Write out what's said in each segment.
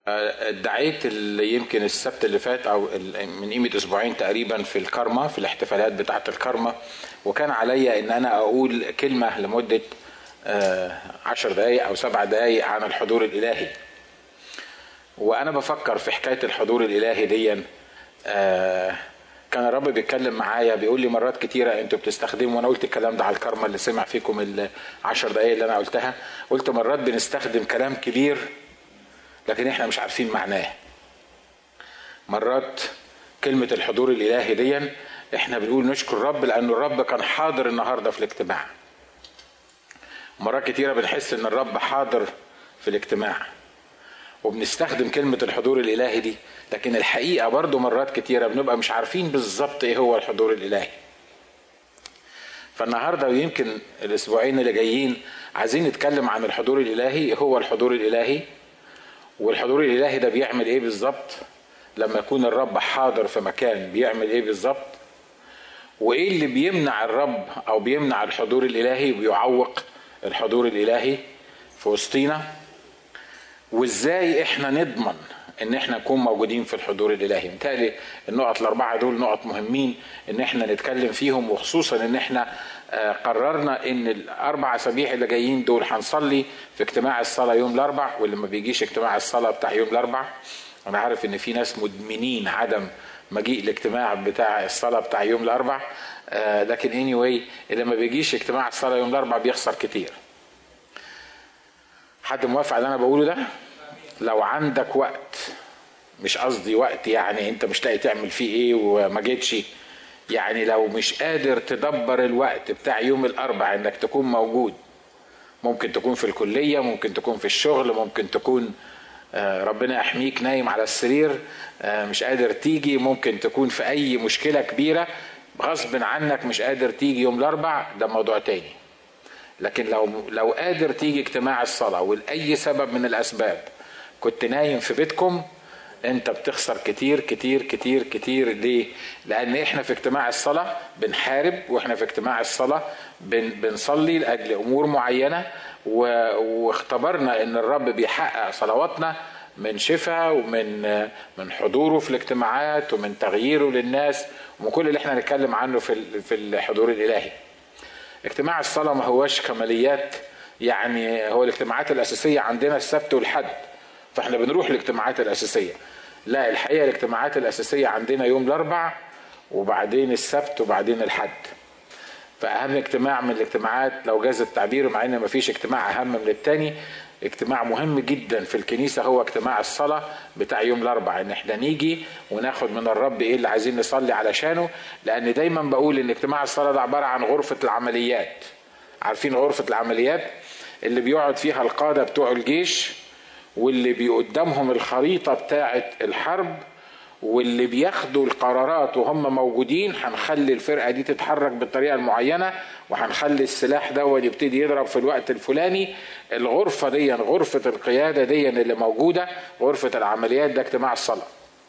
ادعيت اللي يمكن السبت اللي فات او من قيمه اسبوعين تقريبا في الكرمه في الاحتفالات بتاعه الكرمه وكان عليا ان انا اقول كلمه لمده عشر دقائق او سبع دقائق عن الحضور الالهي وانا بفكر في حكايه الحضور الالهي دي كان الرب بيتكلم معايا بيقول لي مرات كتيرة انتوا بتستخدموا وانا قلت الكلام ده على الكرمة اللي سمع فيكم العشر دقايق اللي انا قلتها قلت مرات بنستخدم كلام كبير لكن احنا مش عارفين معناه مرات كلمة الحضور الالهي دي احنا بنقول نشكر الرب لان الرب كان حاضر النهاردة في الاجتماع مرات كتيرة بنحس ان الرب حاضر في الاجتماع وبنستخدم كلمة الحضور الإلهي دي لكن الحقيقة برضو مرات كتيرة بنبقى مش عارفين بالظبط إيه هو الحضور الإلهي فالنهاردة ويمكن الأسبوعين اللي جايين عايزين نتكلم عن الحضور الإلهي هو الحضور الإلهي والحضور الإلهي ده بيعمل إيه بالظبط لما يكون الرب حاضر في مكان بيعمل إيه بالظبط وإيه اللي بيمنع الرب أو بيمنع الحضور الإلهي وبيعوق الحضور الإلهي في وسطينا وازاي احنا نضمن ان احنا نكون موجودين في الحضور الالهي متهيألي النقط الاربعه دول نقط مهمين ان احنا نتكلم فيهم وخصوصا ان احنا قررنا ان الاربع اسابيع اللي جايين دول هنصلي في اجتماع الصلاه يوم الاربع واللي ما بيجيش اجتماع الصلاه بتاع يوم الاربع انا عارف ان في ناس مدمنين عدم مجيء الاجتماع بتاع الصلاه بتاع يوم الاربع لكن اني anyway اللي ما بيجيش اجتماع الصلاه يوم الاربع بيخسر كتير حد موافق على اللي انا بقوله ده لو عندك وقت مش قصدي وقت يعني انت مش لاقي تعمل فيه ايه وما جيتش يعني لو مش قادر تدبر الوقت بتاع يوم الاربع انك تكون موجود ممكن تكون في الكليه ممكن تكون في الشغل ممكن تكون ربنا يحميك نايم على السرير مش قادر تيجي ممكن تكون في اي مشكله كبيره غصب عنك مش قادر تيجي يوم الاربع ده موضوع تاني لكن لو لو قادر تيجي اجتماع الصلاه ولاي سبب من الاسباب كنت نايم في بيتكم انت بتخسر كتير كتير كتير كتير ليه لان احنا في اجتماع الصلاة بنحارب واحنا في اجتماع الصلاة بن بنصلي لاجل امور معينة واختبرنا ان الرب بيحقق صلواتنا من شفاء ومن من حضوره في الاجتماعات ومن تغييره للناس ومن كل اللي احنا نتكلم عنه في في الحضور الالهي اجتماع الصلاة ما هوش كماليات يعني هو الاجتماعات الاساسية عندنا السبت والحد فاحنا بنروح الاجتماعات الاساسيه لا الحقيقه الاجتماعات الاساسيه عندنا يوم الاربع وبعدين السبت وبعدين الحد فاهم اجتماع من الاجتماعات لو جاز التعبير مع ان مفيش اجتماع اهم من التاني اجتماع مهم جدا في الكنيسة هو اجتماع الصلاة بتاع يوم الأربع إن إحنا نيجي وناخد من الرب إيه اللي عايزين نصلي علشانه لأن دايما بقول إن اجتماع الصلاة ده عبارة عن غرفة العمليات عارفين غرفة العمليات اللي بيقعد فيها القادة بتوع الجيش واللي بيقدمهم الخريطة بتاعة الحرب واللي بياخدوا القرارات وهم موجودين هنخلي الفرقة دي تتحرك بالطريقة المعينة وهنخلي السلاح ده يبتدي يضرب في الوقت الفلاني الغرفة دي غرفة القيادة دي اللي موجودة غرفة العمليات ده اجتماع الصلاة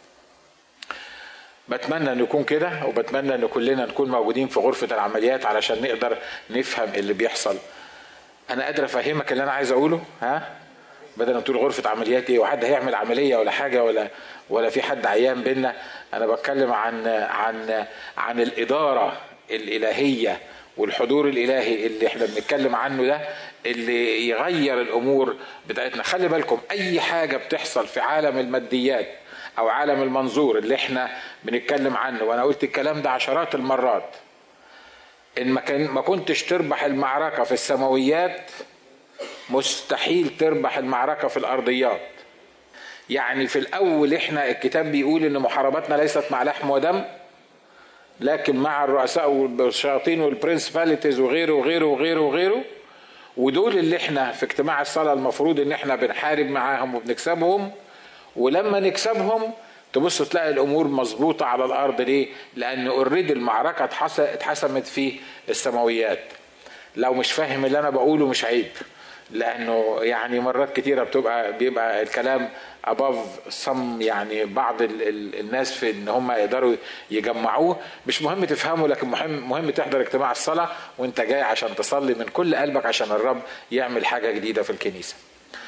بتمنى ان يكون كده وبتمنى ان كلنا نكون موجودين في غرفة العمليات علشان نقدر نفهم اللي بيحصل انا قادر افهمك اللي انا عايز اقوله ها بدل ما تقول غرفة عمليات ايه وحد هيعمل عملية ولا حاجة ولا ولا في حد عيان بينا انا بتكلم عن عن عن الإدارة الإلهية والحضور الإلهي اللي احنا بنتكلم عنه ده اللي يغير الأمور بتاعتنا خلي بالكم أي حاجة بتحصل في عالم الماديات أو عالم المنظور اللي احنا بنتكلم عنه وأنا قلت الكلام ده عشرات المرات إن ما, كان ما كنتش تربح المعركة في السماويات مستحيل تربح المعركة في الأرضيات يعني في الأول إحنا الكتاب بيقول إن محاربتنا ليست مع لحم ودم لكن مع الرؤساء والشياطين والبرنسباليتيز وغيره وغيره وغيره وغيره ودول اللي احنا في اجتماع الصلاة المفروض ان احنا بنحارب معاهم وبنكسبهم ولما نكسبهم تبص تلاقي الامور مظبوطة على الارض ليه لان اوريدي المعركة اتحسمت في السماويات لو مش فاهم اللي انا بقوله مش عيب لانه يعني مرات كتيره بتبقى بيبقى الكلام above some يعني بعض ال ال الناس في ان هم يقدروا يجمعوه مش مهم تفهمه لكن مهم مهم تحضر اجتماع الصلاه وانت جاي عشان تصلي من كل قلبك عشان الرب يعمل حاجه جديده في الكنيسه.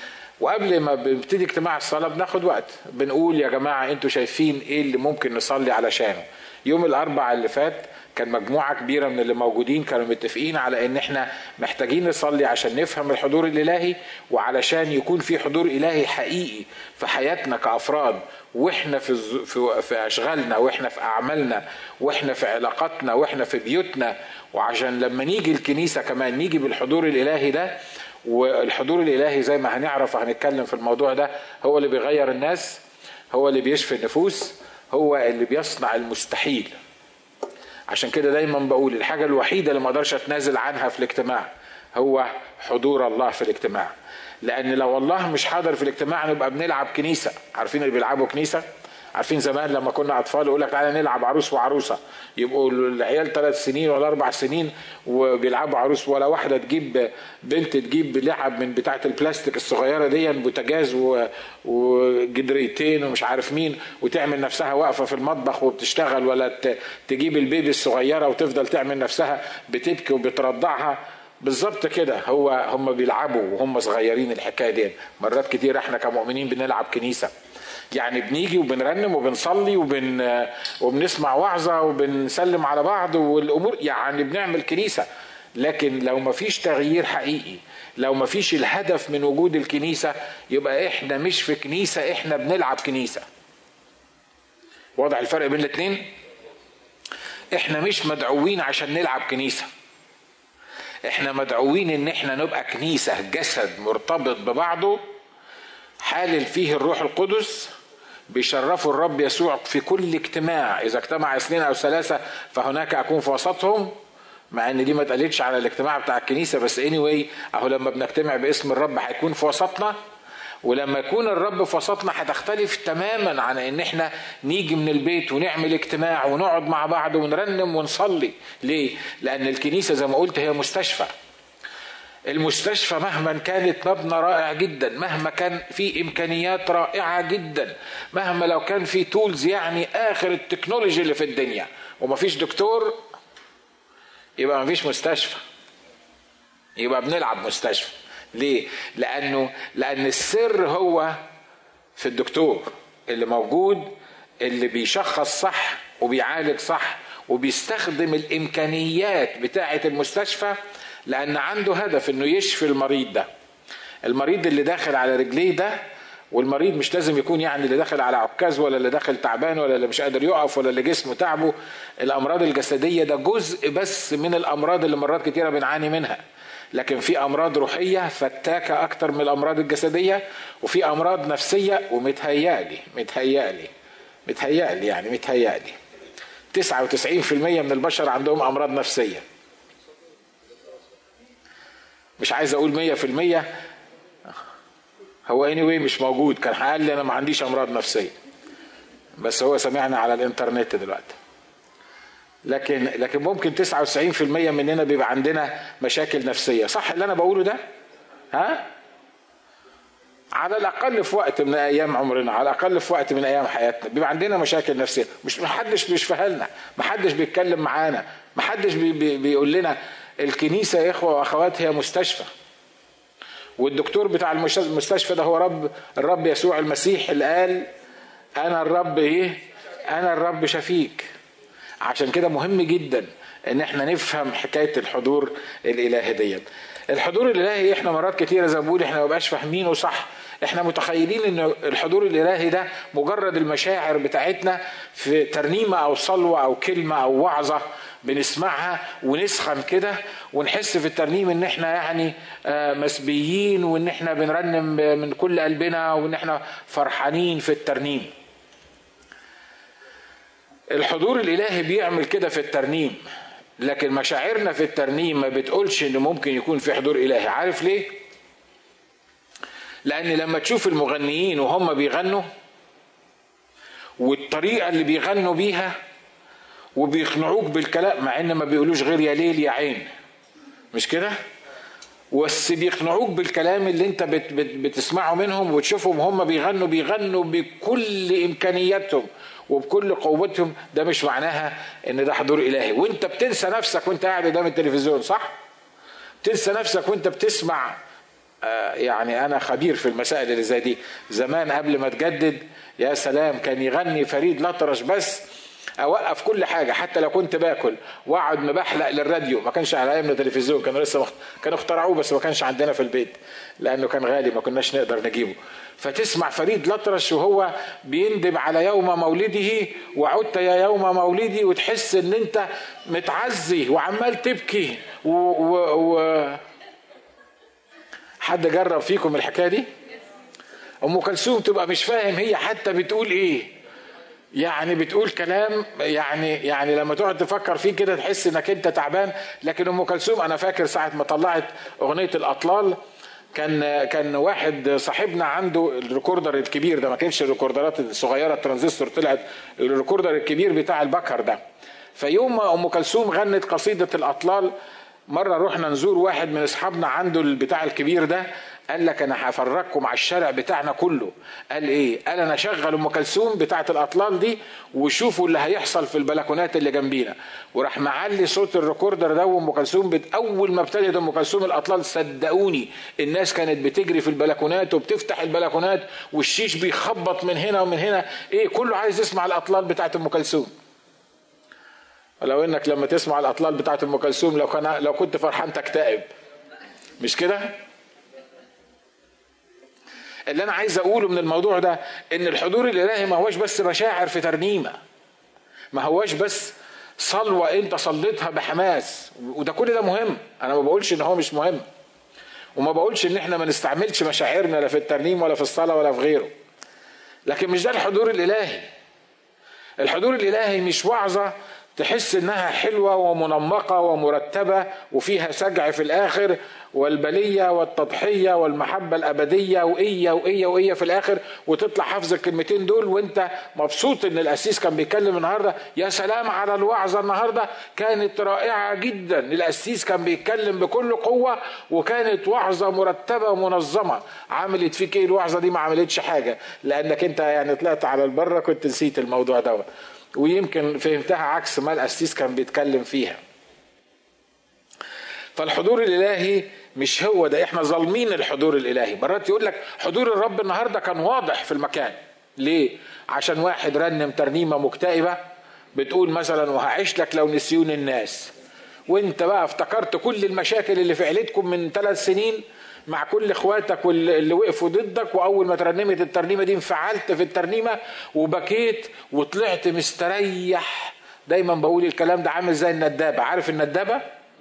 وقبل ما بنبتدي اجتماع الصلاه بناخد وقت بنقول يا جماعه انتوا شايفين ايه اللي ممكن نصلي علشانه يوم الاربع اللي فات كان مجموعة كبيرة من اللي موجودين كانوا متفقين على ان احنا محتاجين نصلي عشان نفهم الحضور الالهي وعلشان يكون في حضور الهي حقيقي في حياتنا كافراد واحنا في في في اشغالنا واحنا في اعمالنا واحنا في علاقاتنا واحنا في بيوتنا وعشان لما نيجي الكنيسه كمان نيجي بالحضور الالهي ده والحضور الالهي زي ما هنعرف وهنتكلم في الموضوع ده هو اللي بيغير الناس هو اللي بيشفي النفوس هو اللي بيصنع المستحيل عشان كده دايما بقول الحاجة الوحيدة اللي ما اقدرش اتنازل عنها في الاجتماع هو حضور الله في الاجتماع لان لو الله مش حاضر في الاجتماع نبقى بنلعب كنيسة عارفين اللي بيلعبوا كنيسة عارفين زمان لما كنا اطفال يقول لك تعالى نلعب عروس وعروسه يبقوا العيال ثلاث سنين ولا اربع سنين وبيلعبوا عروس ولا واحده تجيب بنت تجيب لعب من بتاعه البلاستيك الصغيره دي بوتاجاز وجدريتين ومش عارف مين وتعمل نفسها واقفه في المطبخ وبتشتغل ولا تجيب البيبي الصغيره وتفضل تعمل نفسها بتبكي وبترضعها بالظبط كده هو هم بيلعبوا وهم صغيرين الحكايه دي مرات كتير احنا كمؤمنين بنلعب كنيسه يعني بنيجي وبنرنم وبنصلي وبن وبنسمع وعظه وبنسلم على بعض والامور يعني بنعمل كنيسه لكن لو ما فيش تغيير حقيقي لو ما فيش الهدف من وجود الكنيسه يبقى احنا مش في كنيسه احنا بنلعب كنيسه واضح الفرق بين الاثنين احنا مش مدعوين عشان نلعب كنيسه احنا مدعوين ان احنا نبقى كنيسه جسد مرتبط ببعضه حالل فيه الروح القدس بيشرفوا الرب يسوع في كل اجتماع اذا اجتمع اثنين او ثلاثه فهناك اكون في وسطهم مع ان دي ما اتقالتش على الاجتماع بتاع الكنيسه بس اني anyway اهو لما بنجتمع باسم الرب هيكون في وسطنا ولما يكون الرب في وسطنا هتختلف تماما عن ان احنا نيجي من البيت ونعمل اجتماع ونقعد مع بعض ونرنم ونصلي ليه لان الكنيسه زي ما قلت هي مستشفى المستشفى مهما كانت مبنى رائع جدا مهما كان في امكانيات رائعه جدا مهما لو كان في تولز يعني اخر التكنولوجي اللي في الدنيا ومفيش دكتور يبقى مفيش مستشفى يبقى بنلعب مستشفى ليه لانه لان السر هو في الدكتور اللي موجود اللي بيشخص صح وبيعالج صح وبيستخدم الامكانيات بتاعه المستشفى لان عنده هدف انه يشفي المريض ده المريض اللي داخل على رجليه ده والمريض مش لازم يكون يعني اللي داخل على عكاز ولا اللي داخل تعبان ولا اللي مش قادر يقف ولا اللي جسمه تعبه الامراض الجسديه ده جزء بس من الامراض اللي مرات كتيره بنعاني منها لكن في امراض روحيه فتاكه اكتر من الامراض الجسديه وفي امراض نفسيه ومتهيألي متهيألي متهيألي يعني متهيألي 99% من البشر عندهم امراض نفسيه مش عايز اقول مية في المية هو اني anyway مش موجود كان قال لي انا ما عنديش امراض نفسيه بس هو سمعنا على الانترنت دلوقتي لكن لكن ممكن 99% مننا بيبقى عندنا مشاكل نفسيه صح اللي انا بقوله ده ها على الاقل في وقت من ايام عمرنا على الاقل في وقت من ايام حياتنا بيبقى عندنا مشاكل نفسيه مش محدش بيشفيها لنا محدش بيتكلم معانا محدش بي بي بيقول لنا الكنيسة يا إخوة وأخوات هي مستشفى والدكتور بتاع المستشفى ده هو رب الرب يسوع المسيح اللي قال أنا الرب إيه؟ أنا الرب شفيك عشان كده مهم جدا إن إحنا نفهم حكاية الحضور الإلهي ديت الحضور الإلهي إحنا مرات كتيرة زي ما بقول إحنا ما بقاش فاهمينه صح احنا متخيلين ان الحضور الالهي ده مجرد المشاعر بتاعتنا في ترنيمه او صلوه او كلمه او وعظه بنسمعها ونسخن كده ونحس في الترنيم ان احنا يعني مسبيين وان احنا بنرنم من كل قلبنا وان احنا فرحانين في الترنيم الحضور الالهي بيعمل كده في الترنيم لكن مشاعرنا في الترنيم ما بتقولش ان ممكن يكون في حضور الهي عارف ليه لان لما تشوف المغنيين وهم بيغنوا والطريقه اللي بيغنوا بيها وبيقنعوك بالكلام مع ان ما بيقولوش غير يا ليل يا عين مش كده بس بيقنعوك بالكلام اللي انت بت بت بتسمعه منهم وتشوفهم هم بيغنوا بيغنوا بكل امكانياتهم وبكل قوتهم ده مش معناها ان ده حضور الهي وانت بتنسى نفسك وانت قاعد قدام التلفزيون صح بتنسى نفسك وانت بتسمع يعني انا خبير في المسائل اللي زي دي زمان قبل ما تجدد يا سلام كان يغني فريد الأطرش بس اوقف كل حاجه حتى لو كنت باكل واقعد مبحلق للراديو ما كانش على ايامنا تلفزيون كانوا لسه مخت... كانوا اخترعوه بس ما كانش عندنا في البيت لانه كان غالي ما كناش نقدر نجيبه فتسمع فريد الأطرش وهو بيندب على يوم مولده وعدت يا يوم مولدي وتحس ان انت متعزي وعمال تبكي و, و... و... حد جرب فيكم الحكايه دي ام كلثوم تبقى مش فاهم هي حتى بتقول ايه يعني بتقول كلام يعني يعني لما تقعد تفكر فيه كده تحس انك انت تعبان لكن ام كلثوم انا فاكر ساعه ما طلعت اغنيه الاطلال كان كان واحد صاحبنا عنده الريكوردر الكبير ده ما كانش الريكوردرات الصغيره الترانزستور طلعت الريكوردر الكبير بتاع البكر ده فيوم ما ام كلثوم غنت قصيده الاطلال مره رحنا نزور واحد من اصحابنا عنده البتاع الكبير ده قال لك انا هفرجكم على الشارع بتاعنا كله قال ايه قال انا شغل ام كلثوم بتاعه الاطلال دي وشوفوا اللي هيحصل في البلكونات اللي جنبينا وراح معلي صوت الريكوردر ده وام كلثوم بت... اول ما ابتدت ام كلثوم الاطلال صدقوني الناس كانت بتجري في البلكونات وبتفتح البلكونات والشيش بيخبط من هنا ومن هنا ايه كله عايز يسمع الاطلال بتاعه ام كلثوم ولو انك لما تسمع الاطلال بتاعه ام كلثوم لو كان لو كنت فرحان تكتئب مش كده اللي انا عايز اقوله من الموضوع ده ان الحضور الالهي ما هوش بس مشاعر في ترنيمه ما هوش بس صلوة انت صليتها بحماس وده كل ده مهم انا ما بقولش ان هو مش مهم وما بقولش ان احنا ما نستعملش مشاعرنا لا في الترنيم ولا في الصلاة ولا في غيره لكن مش ده الحضور الالهي الحضور الالهي مش وعظة تحس انها حلوه ومنمقه ومرتبه وفيها سجع في الاخر والبليه والتضحيه والمحبه الابديه وايه وايه وايه في الاخر وتطلع حافظ الكلمتين دول وانت مبسوط ان القسيس كان بيتكلم النهارده يا سلام على الوعظه النهارده كانت رائعه جدا القسيس كان بيتكلم بكل قوه وكانت وعظه مرتبه ومنظمه عملت فيك ايه الوعظه دي ما عملتش حاجه لانك انت يعني طلعت على البره كنت نسيت الموضوع دوت ويمكن فهمتها عكس ما القسيس كان بيتكلم فيها فالحضور الالهي مش هو ده احنا ظالمين الحضور الالهي مرات يقول لك حضور الرب النهارده كان واضح في المكان ليه عشان واحد رنم ترنيمه مكتئبه بتقول مثلا وهعيش لك لو نسيون الناس وانت بقى افتكرت كل المشاكل اللي في عيلتكم من ثلاث سنين مع كل اخواتك واللي وقفوا ضدك واول ما ترنمت الترنيمه دي انفعلت في الترنيمه وبكيت وطلعت مستريح دايما بقول الكلام ده عامل زي الندابه عارف الندابه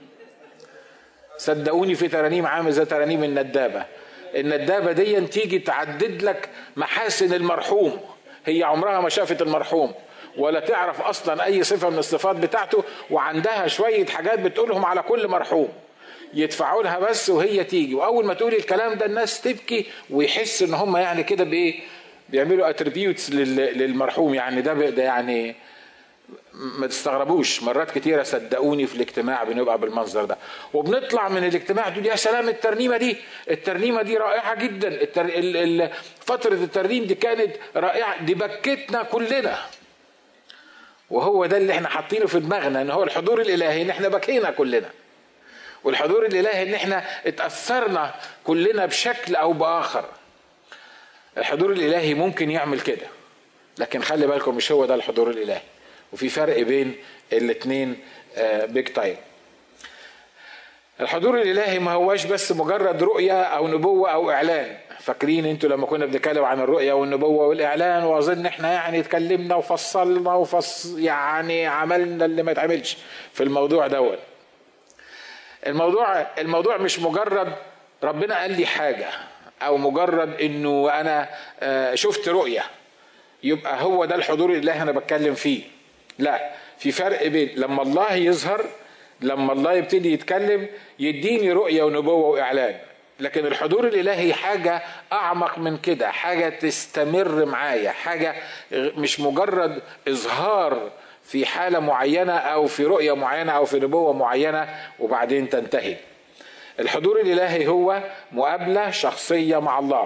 صدقوني في ترانيم عامل زي ترانيم الندابه الندابه دي تيجي تعدد لك محاسن المرحوم هي عمرها ما شافت المرحوم ولا تعرف اصلا اي صفه من الصفات بتاعته وعندها شويه حاجات بتقولهم على كل مرحوم يدفعوا لها بس وهي تيجي واول ما تقول الكلام ده الناس تبكي ويحس ان هم يعني كده بايه بيعملوا اتريبيوتس للمرحوم يعني ده ده يعني ما تستغربوش مرات كتيرة صدقوني في الاجتماع بنبقى بالمنظر ده وبنطلع من الاجتماع تقول يا سلام الترنيمة دي الترنيمة دي رائعة جدا التر... ال... ال... فترة الترنيم دي كانت رائعة دي بكتنا كلنا وهو ده اللي احنا حاطينه في دماغنا ان هو الحضور الالهي ان احنا بكينا كلنا والحضور الالهي ان احنا اتاثرنا كلنا بشكل او باخر الحضور الالهي ممكن يعمل كده لكن خلي بالكم مش هو ده الحضور الالهي وفي فرق بين الاثنين بيج تايم الحضور الالهي ما هواش بس مجرد رؤيه او نبوه او اعلان فاكرين انتوا لما كنا بنتكلم عن الرؤيه والنبوه والاعلان واظن احنا يعني اتكلمنا وفصلنا وفص يعني عملنا اللي ما يتعملش في الموضوع دوت الموضوع الموضوع مش مجرد ربنا قال لي حاجه او مجرد انه انا شفت رؤيه يبقى هو ده الحضور الالهي انا بتكلم فيه لا في فرق بين لما الله يظهر لما الله يبتدي يتكلم يديني رؤيه ونبوه واعلان لكن الحضور الالهي حاجه اعمق من كده حاجه تستمر معايا حاجه مش مجرد اظهار في حاله معينه او في رؤيه معينه او في نبوه معينه وبعدين تنتهي الحضور الالهي هو مقابله شخصيه مع الله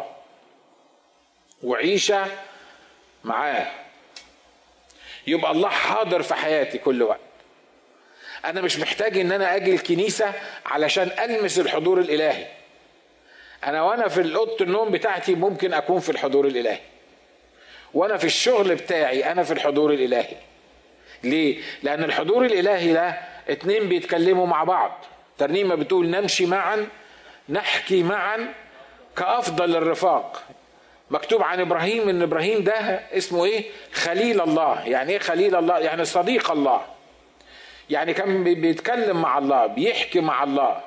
وعيشه معاه يبقى الله حاضر في حياتي كل وقت انا مش محتاج ان انا اجي الكنيسه علشان المس الحضور الالهي انا وانا في اوضه النوم بتاعتي ممكن اكون في الحضور الالهي وانا في الشغل بتاعي انا في الحضور الالهي ليه لان الحضور الالهي ده اتنين بيتكلموا مع بعض ترنيمه بتقول نمشي معا نحكي معا كافضل الرفاق مكتوب عن ابراهيم ان ابراهيم ده اسمه ايه خليل الله يعني ايه خليل الله يعني صديق الله يعني كان بيتكلم مع الله بيحكي مع الله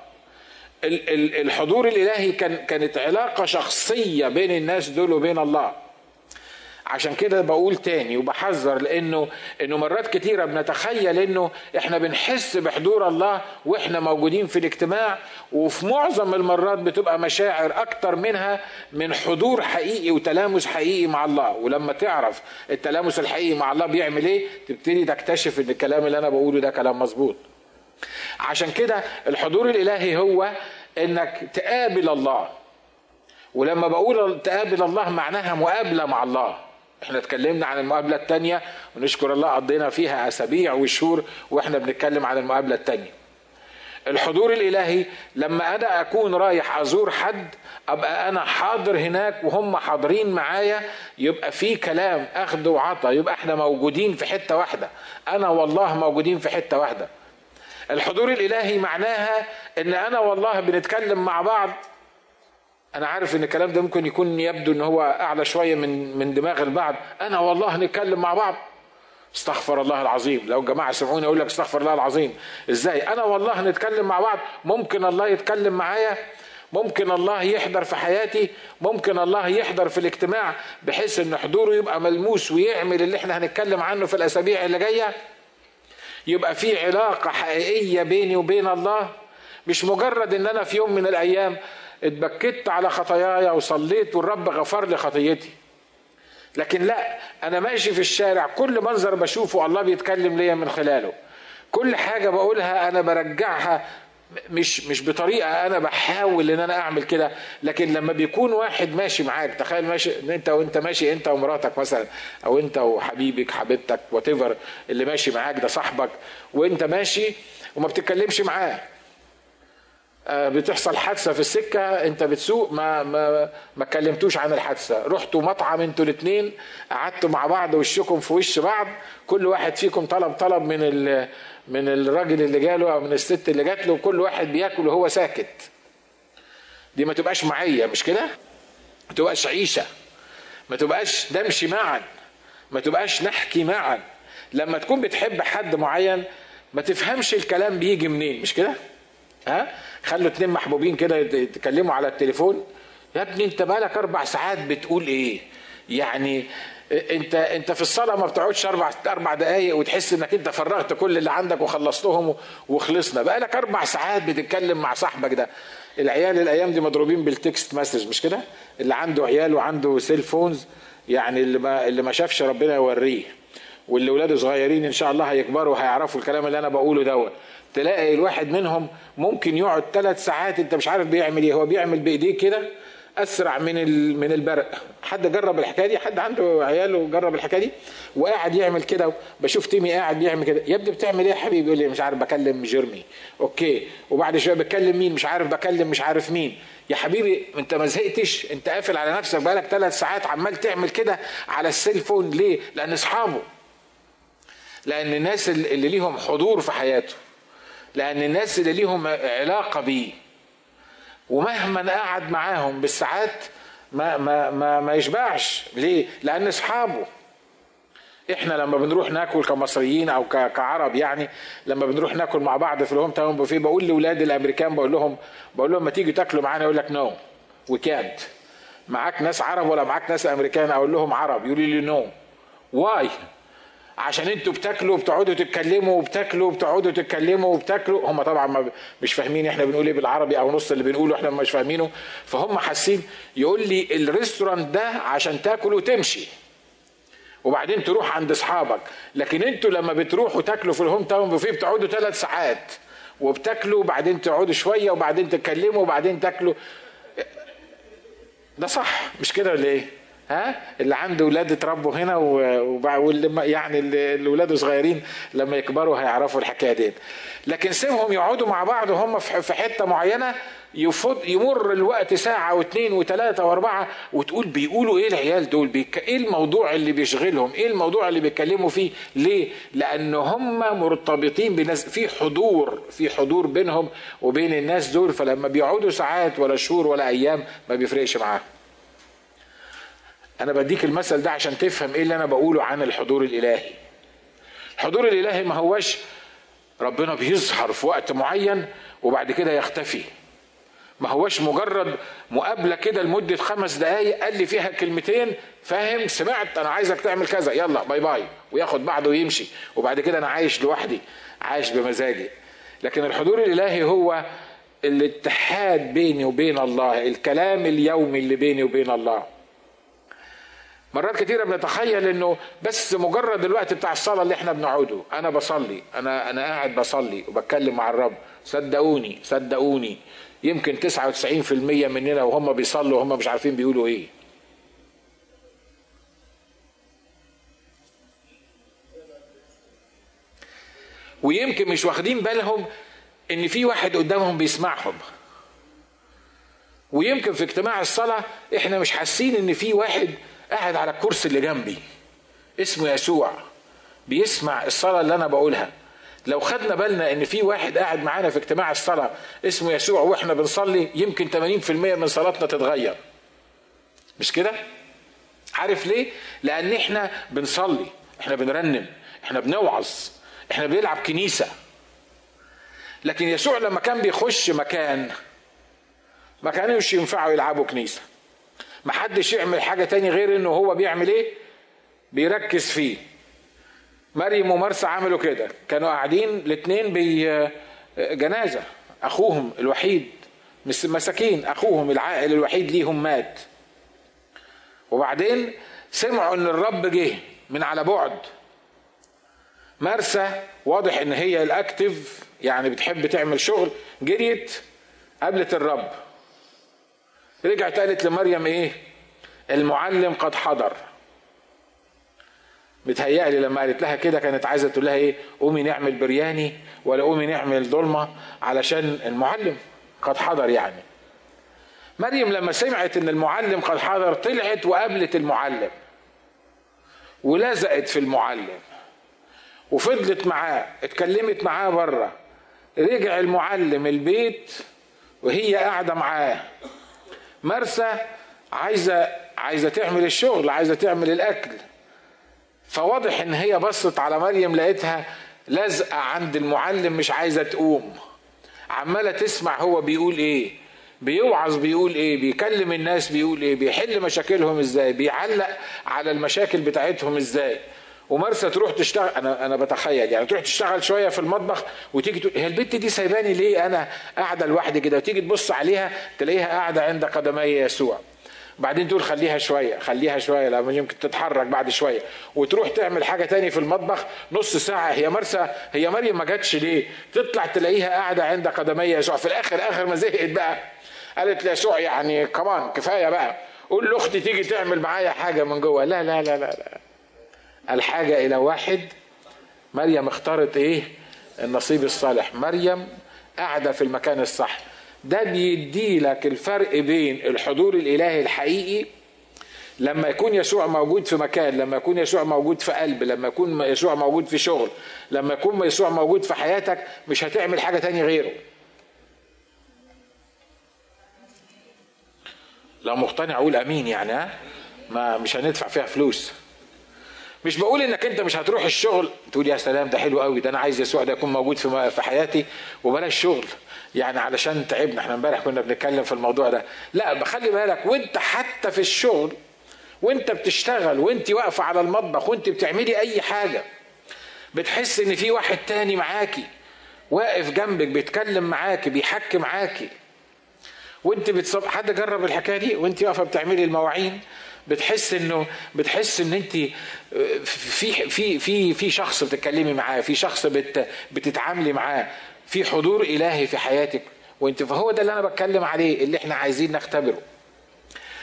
الحضور الالهي كان كانت علاقه شخصيه بين الناس دول وبين الله عشان كده بقول تاني وبحذر لانه انه مرات كتيره بنتخيل انه احنا بنحس بحضور الله واحنا موجودين في الاجتماع وفي معظم المرات بتبقى مشاعر اكتر منها من حضور حقيقي وتلامس حقيقي مع الله ولما تعرف التلامس الحقيقي مع الله بيعمل ايه تبتدي تكتشف ان الكلام اللي انا بقوله ده كلام مظبوط عشان كده الحضور الالهي هو انك تقابل الله ولما بقول تقابل الله معناها مقابله مع الله احنا اتكلمنا عن المقابله الثانيه ونشكر الله قضينا فيها اسابيع وشهور واحنا بنتكلم عن المقابله الثانيه الحضور الالهي لما انا اكون رايح ازور حد ابقى انا حاضر هناك وهم حاضرين معايا يبقى في كلام اخذ وعطا يبقى احنا موجودين في حته واحده انا والله موجودين في حته واحده الحضور الالهي معناها ان انا والله بنتكلم مع بعض انا عارف ان الكلام ده ممكن يكون يبدو ان هو اعلى شويه من من دماغ البعض انا والله نتكلم مع بعض استغفر الله العظيم لو جماعه سمعوني اقول لك استغفر الله العظيم ازاي انا والله نتكلم مع بعض ممكن الله يتكلم معايا ممكن الله يحضر في حياتي ممكن الله يحضر في الاجتماع بحيث ان حضوره يبقى ملموس ويعمل اللي احنا هنتكلم عنه في الاسابيع اللي جايه يبقى في علاقه حقيقيه بيني وبين الله مش مجرد ان انا في يوم من الايام اتبكت على خطاياي وصليت والرب غفر لي خطيتي لكن لا انا ماشي في الشارع كل منظر بشوفه الله بيتكلم ليا من خلاله كل حاجه بقولها انا برجعها مش مش بطريقه انا بحاول ان انا اعمل كده لكن لما بيكون واحد ماشي معاك تخيل ماشي انت وانت ماشي انت ومراتك مثلا او انت وحبيبك حبيبتك وات اللي ماشي معاك ده صاحبك وانت ماشي وما بتتكلمش معاه بتحصل حادثه في السكه انت بتسوق ما ما ما اتكلمتوش عن الحادثه رحتوا مطعم انتوا الاثنين قعدتوا مع بعض وشكم في وش بعض كل واحد فيكم طلب طلب من من الراجل اللي جاله او من الست اللي جات له وكل واحد بياكل وهو ساكت دي ما تبقاش معيه مش كده ما تبقاش عيشه ما تبقاش نمشي معا ما تبقاش نحكي معا لما تكون بتحب حد معين ما تفهمش الكلام بيجي منين مش كده ها خلوا اتنين محبوبين كده يتكلموا على التليفون يا ابني انت بقالك اربع ساعات بتقول ايه يعني انت انت في الصلاه ما بتقعدش اربع اربع دقائق وتحس انك انت فرغت كل اللي عندك وخلصتهم وخلصنا بقالك اربع ساعات بتتكلم مع صاحبك ده العيال الايام دي مضروبين بالتكست مسج مش كده اللي عنده عيال وعنده سيل فونز يعني اللي ما اللي ما شافش ربنا يوريه واللي ولاده صغيرين ان شاء الله هيكبروا هيعرفوا الكلام اللي انا بقوله دوت تلاقي الواحد منهم ممكن يقعد ثلاث ساعات انت مش عارف بيعمل ايه هو بيعمل بايديه كده اسرع من من البرق حد جرب الحكايه دي حد عنده عياله جرب الحكايه دي وقاعد يعمل كده بشوف تيمي قاعد بيعمل كده يا ابني بتعمل ايه يا حبيبي يقول لي مش عارف بكلم جيرمي اوكي وبعد شويه بتكلم مين مش عارف بكلم مش عارف مين يا حبيبي انت ما زهقتش انت قافل على نفسك بقالك ثلاث ساعات عمال تعمل كده على السيل فون ليه لان اصحابه لان الناس اللي ليهم حضور في حياته لان الناس اللي ليهم علاقه بيه ومهما قعد معاهم بالساعات ما ما ما, ما يشبعش ليه لان اصحابه احنا لما بنروح ناكل كمصريين او كعرب يعني لما بنروح ناكل مع بعض في الهوم تاون بوفيه بقول لاولاد الامريكان بقول لهم بقول لهم ما تيجوا تاكلوا معانا يقول لك نو وي كانت معاك ناس عرب ولا معاك ناس امريكان اقول لهم عرب يقولوا لي نو واي عشان انتوا بتاكلوا وبتقعدوا تتكلموا وبتاكلوا وبتقعدوا تتكلموا وبتاكلوا هم طبعا ما مش فاهمين احنا بنقول ايه بالعربي او نص اللي بنقوله احنا مش فاهمينه فهم حاسين يقول لي الريستورانت ده عشان تاكل وتمشي وبعدين تروح عند اصحابك لكن انتوا لما بتروحوا تاكلوا في الهوم تاون بوفيه بتقعدوا ثلاث ساعات وبتاكلوا وبعدين تقعدوا شويه وبعدين تتكلموا وبعدين تاكلوا ده صح مش كده ولا ايه؟ ها اللي عنده ولاد اتربوا هنا واللي يعني اللي ولاده صغيرين لما يكبروا هيعرفوا الحكايه دي لكن سيبهم يقعدوا مع بعض وهم في حته معينه يفض يمر الوقت ساعة واثنين وثلاثة وأربعة وتقول بيقولوا إيه العيال دول بيك... إيه الموضوع اللي بيشغلهم إيه الموضوع اللي بيتكلموا فيه ليه لأن هم مرتبطين بناس في حضور في حضور بينهم وبين الناس دول فلما بيقعدوا ساعات ولا شهور ولا أيام ما بيفرقش معاهم أنا بديك المثل ده عشان تفهم إيه اللي أنا بقوله عن الحضور الإلهي الحضور الإلهي ما هوش ربنا بيظهر في وقت معين وبعد كده يختفي ما هوش مجرد مقابله كده لمده خمس دقايق قال لي فيها كلمتين فاهم سمعت انا عايزك تعمل كذا يلا باي باي وياخد بعضه ويمشي وبعد كده انا عايش لوحدي عايش بمزاجي لكن الحضور الالهي هو الاتحاد بيني وبين الله الكلام اليومي اللي بيني وبين الله مرات كتيرة بنتخيل انه بس مجرد الوقت بتاع الصلاة اللي احنا بنقعده انا بصلي انا انا قاعد بصلي وبتكلم مع الرب صدقوني صدقوني يمكن 99% مننا وهم بيصلوا وهم مش عارفين بيقولوا ايه ويمكن مش واخدين بالهم ان في واحد قدامهم بيسمعهم ويمكن في اجتماع الصلاة احنا مش حاسين ان في واحد قاعد على الكرسي اللي جنبي اسمه يسوع بيسمع الصلاة اللي انا بقولها لو خدنا بالنا ان في واحد قاعد معانا في اجتماع الصلاه اسمه يسوع واحنا بنصلي يمكن 80% من صلاتنا تتغير مش كده عارف ليه لان احنا بنصلي احنا بنرنم احنا بنوعظ احنا بنلعب كنيسه لكن يسوع لما كان بيخش مكان ما كانوش ينفعوا يلعبوا كنيسه ما حدش يعمل حاجه تاني غير انه هو بيعمل ايه بيركز فيه مريم ومرسى عملوا كده كانوا قاعدين الاثنين بجنازة أخوهم الوحيد مساكين أخوهم العائل الوحيد ليهم مات وبعدين سمعوا ان الرب جه من على بعد مرسى واضح ان هي الاكتف يعني بتحب تعمل شغل جريت قابلت الرب رجعت قالت لمريم ايه المعلم قد حضر بتهيألي لما قالت لها كده كانت عايزه تقول لها ايه قومي نعمل برياني ولا قومي نعمل ضلمه علشان المعلم قد حضر يعني مريم لما سمعت ان المعلم قد حضر طلعت وقابلت المعلم ولزقت في المعلم وفضلت معاه اتكلمت معاه بره رجع المعلم البيت وهي قاعده معاه مرسى عايزه عايزه تعمل الشغل عايزه تعمل الاكل فواضح ان هي بصت على مريم لقيتها لازقه عند المعلم مش عايزه تقوم عماله تسمع هو بيقول ايه بيوعظ بيقول ايه بيكلم الناس بيقول ايه بيحل مشاكلهم ازاي بيعلق على المشاكل بتاعتهم ازاي ومرسى تروح تشتغل انا انا بتخيل يعني تروح تشتغل شويه في المطبخ وتيجي تقول هي البت دي سايباني ليه انا قاعده لوحدي كده وتيجي تبص عليها تلاقيها قاعده عند قدمي يسوع بعدين تقول خليها شويه خليها شويه لما يمكن تتحرك بعد شويه وتروح تعمل حاجه تاني في المطبخ نص ساعه هي مرسى هي مريم ما جاتش ليه تطلع تلاقيها قاعده عند قدمي يسوع في الاخر اخر ما زهقت بقى قالت ليسوع يعني كمان كفايه بقى قول لاختي تيجي تعمل معايا حاجه من جوه لا لا لا لا لا الحاجه الى واحد مريم اختارت ايه النصيب الصالح مريم قاعده في المكان الصح ده بيدي لك الفرق بين الحضور الالهي الحقيقي لما يكون يسوع موجود في مكان لما يكون يسوع موجود في قلب لما يكون يسوع موجود في شغل لما يكون يسوع موجود في حياتك مش هتعمل حاجة تاني غيره لو مقتنع اقول امين يعني ها ما مش هندفع فيها فلوس مش بقول انك انت مش هتروح الشغل تقول يا سلام ده حلو قوي ده انا عايز يسوع ده يكون موجود في في حياتي وبلاش شغل يعني علشان تعبنا احنا امبارح كنا بنتكلم في الموضوع ده لا بخلي بالك وانت حتى في الشغل وانت بتشتغل وانت واقفه على المطبخ وانت بتعملي اي حاجه بتحس ان في واحد تاني معاكي واقف جنبك بيتكلم معاكي بيحكي معاكي وانت بتصب حد جرب الحكايه دي وانت واقفه بتعملي المواعين بتحس انه بتحس ان انت في في في في شخص بتتكلمي معاه في شخص بت بتتعاملي معاه في حضور الهي في حياتك وانت فهو ده اللي انا بتكلم عليه اللي احنا عايزين نختبره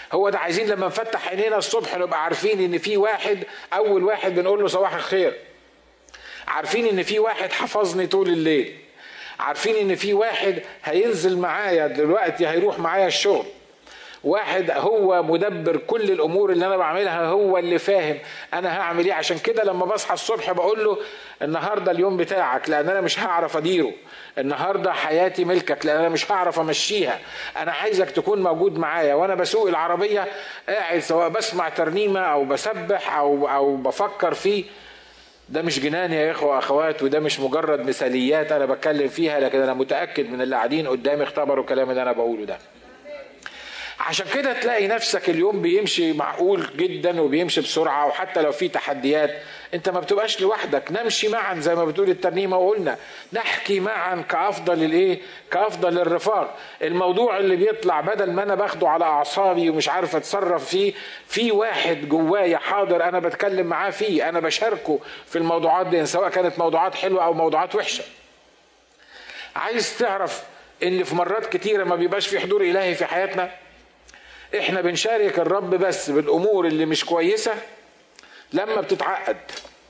هو ده عايزين لما نفتح عينينا الصبح نبقى عارفين ان في واحد اول واحد بنقول له صباح الخير عارفين ان في واحد حفظني طول الليل عارفين ان في واحد هينزل معايا دلوقتي هيروح معايا الشغل واحد هو مدبر كل الامور اللي انا بعملها هو اللي فاهم انا هعمل ايه عشان كده لما بصحى الصبح بقول له النهارده اليوم بتاعك لان انا مش هعرف اديره النهارده حياتي ملكك لان انا مش هعرف امشيها انا عايزك تكون موجود معايا وانا بسوق العربيه قاعد سواء بسمع ترنيمه او بسبح او او بفكر فيه ده مش جنان يا اخوه واخوات وده مش مجرد مثاليات انا بتكلم فيها لكن انا متاكد من اللي قاعدين قدامي اختبروا الكلام اللي انا بقوله ده عشان كده تلاقي نفسك اليوم بيمشي معقول جدا وبيمشي بسرعه وحتى لو في تحديات انت ما بتبقاش لوحدك نمشي معا زي ما بتقول الترنيمه وقلنا نحكي معا كافضل الايه كافضل الرفاق الموضوع اللي بيطلع بدل ما انا باخده على اعصابي ومش عارف اتصرف فيه في واحد جوايا حاضر انا بتكلم معاه فيه انا بشاركه في الموضوعات دي سواء كانت موضوعات حلوه او موضوعات وحشه عايز تعرف ان في مرات كتيره ما بيبقاش في حضور الهي في حياتنا احنا بنشارك الرب بس بالامور اللي مش كويسه لما بتتعقد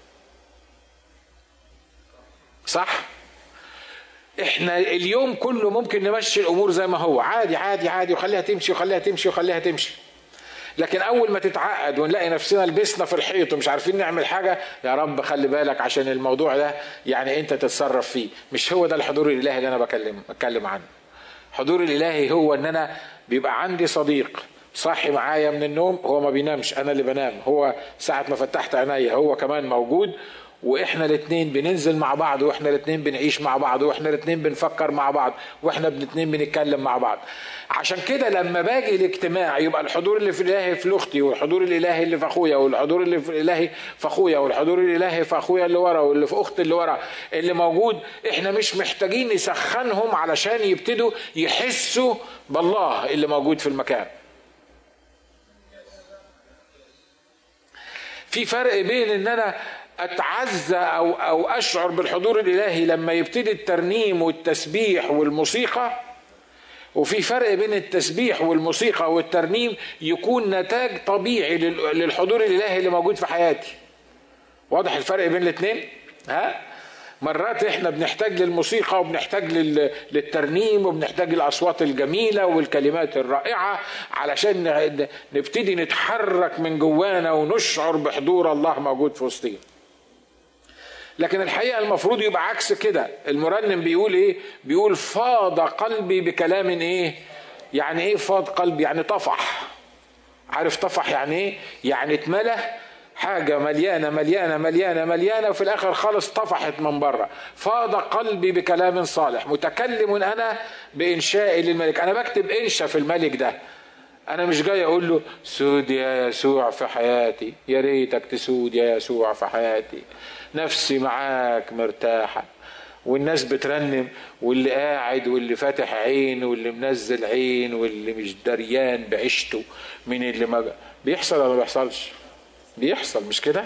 صح احنا اليوم كله ممكن نمشي الامور زي ما هو عادي عادي عادي وخليها تمشي وخليها تمشي وخليها تمشي لكن اول ما تتعقد ونلاقي نفسنا لبسنا في الحيط ومش عارفين نعمل حاجه يا رب خلي بالك عشان الموضوع ده يعني انت تتصرف فيه مش هو ده الحضور الالهي اللي انا بكلم بتكلم عنه حضور الالهي هو ان انا بيبقى عندي صديق صاحي معايا من النوم هو ما بينامش انا اللي بنام هو ساعه ما فتحت عينيا هو كمان موجود واحنا الاثنين بننزل مع بعض واحنا الاثنين بنعيش مع بعض واحنا الاثنين بنفكر مع بعض واحنا الاثنين بنتكلم مع بعض عشان كده لما باجي الاجتماع يبقى الحضور اللي في الالهي في اختي والحضور الالهي اللي في اخويا والحضور اللي في الالهي في اخويا والحضور الالهي في اخويا اللي ورا واللي في اختي اللي ورا اللي موجود احنا مش محتاجين نسخنهم علشان يبتدوا يحسوا بالله اللي موجود في المكان في فرق بين ان انا اتعزى او او اشعر بالحضور الالهي لما يبتدي الترنيم والتسبيح والموسيقى وفي فرق بين التسبيح والموسيقى والترنيم يكون نتاج طبيعي للحضور الالهي اللي موجود في حياتي واضح الفرق بين الاثنين ها مرات احنا بنحتاج للموسيقى وبنحتاج للترنيم وبنحتاج الاصوات الجميله والكلمات الرائعه علشان نبتدي نتحرك من جوانا ونشعر بحضور الله موجود في وسطنا لكن الحقيقه المفروض يبقى عكس كده المرنم بيقول ايه بيقول فاض قلبي بكلام ايه يعني ايه فاض قلبي يعني طفح عارف طفح يعني ايه يعني اتملى حاجه مليانه مليانه مليانه مليانه وفي الاخر خالص طفحت من بره فاض قلبي بكلام صالح متكلم انا بانشاء للملك انا بكتب انشا في الملك ده انا مش جاي اقول له سود يا يسوع في حياتي يا ريتك تسود يا يسوع في حياتي نفسي معاك مرتاحه والناس بترنم واللي قاعد واللي فاتح عين واللي منزل عين واللي مش دريان بعيشته من اللي ما بيحصل ولا ما بيحصلش بيحصل مش كده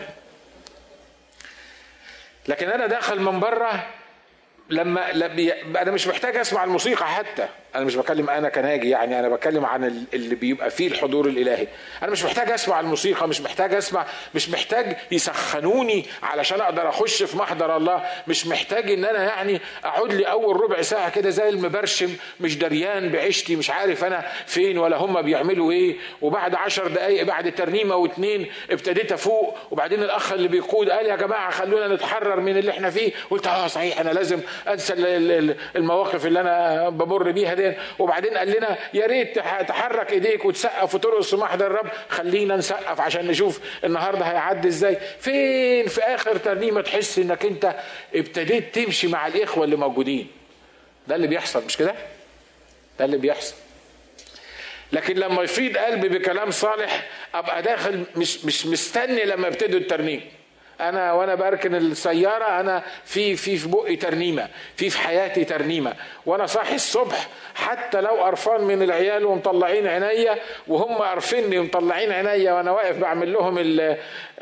لكن انا داخل من بره لما انا مش محتاج اسمع الموسيقى حتى انا مش بكلم انا كناجي يعني انا بتكلم عن اللي بيبقى فيه الحضور الالهي انا مش محتاج اسمع الموسيقى مش محتاج اسمع مش محتاج يسخنوني علشان اقدر اخش في محضر الله مش محتاج ان انا يعني اقعد لي اول ربع ساعه كده زي المبرشم مش دريان بعيشتي مش عارف انا فين ولا هم بيعملوا ايه وبعد عشر دقايق بعد ترنيمه واتنين ابتديت افوق وبعدين الاخ اللي بيقود قال يا جماعه خلونا نتحرر من اللي احنا فيه قلت اه صحيح انا لازم انسى المواقف اللي انا بمر بيها دي وبعدين قال لنا يا ريت تحرك ايديك وتسقف وترقص في محضر الرب خلينا نسقف عشان نشوف النهارده هيعدي ازاي فين في اخر ترنيمه تحس انك انت ابتديت تمشي مع الاخوه اللي موجودين ده اللي بيحصل مش كده ده اللي بيحصل لكن لما يفيد قلبي بكلام صالح ابقى داخل مش مش مستني لما يبتدوا الترنيم انا وانا بركن السياره انا في في في بقي ترنيمه في في حياتي ترنيمه وانا صاحي الصبح حتى لو قرفان من العيال ومطلعين عينيا وهم قرفيني ومطلعين عينيا وانا واقف بعمل لهم ال ال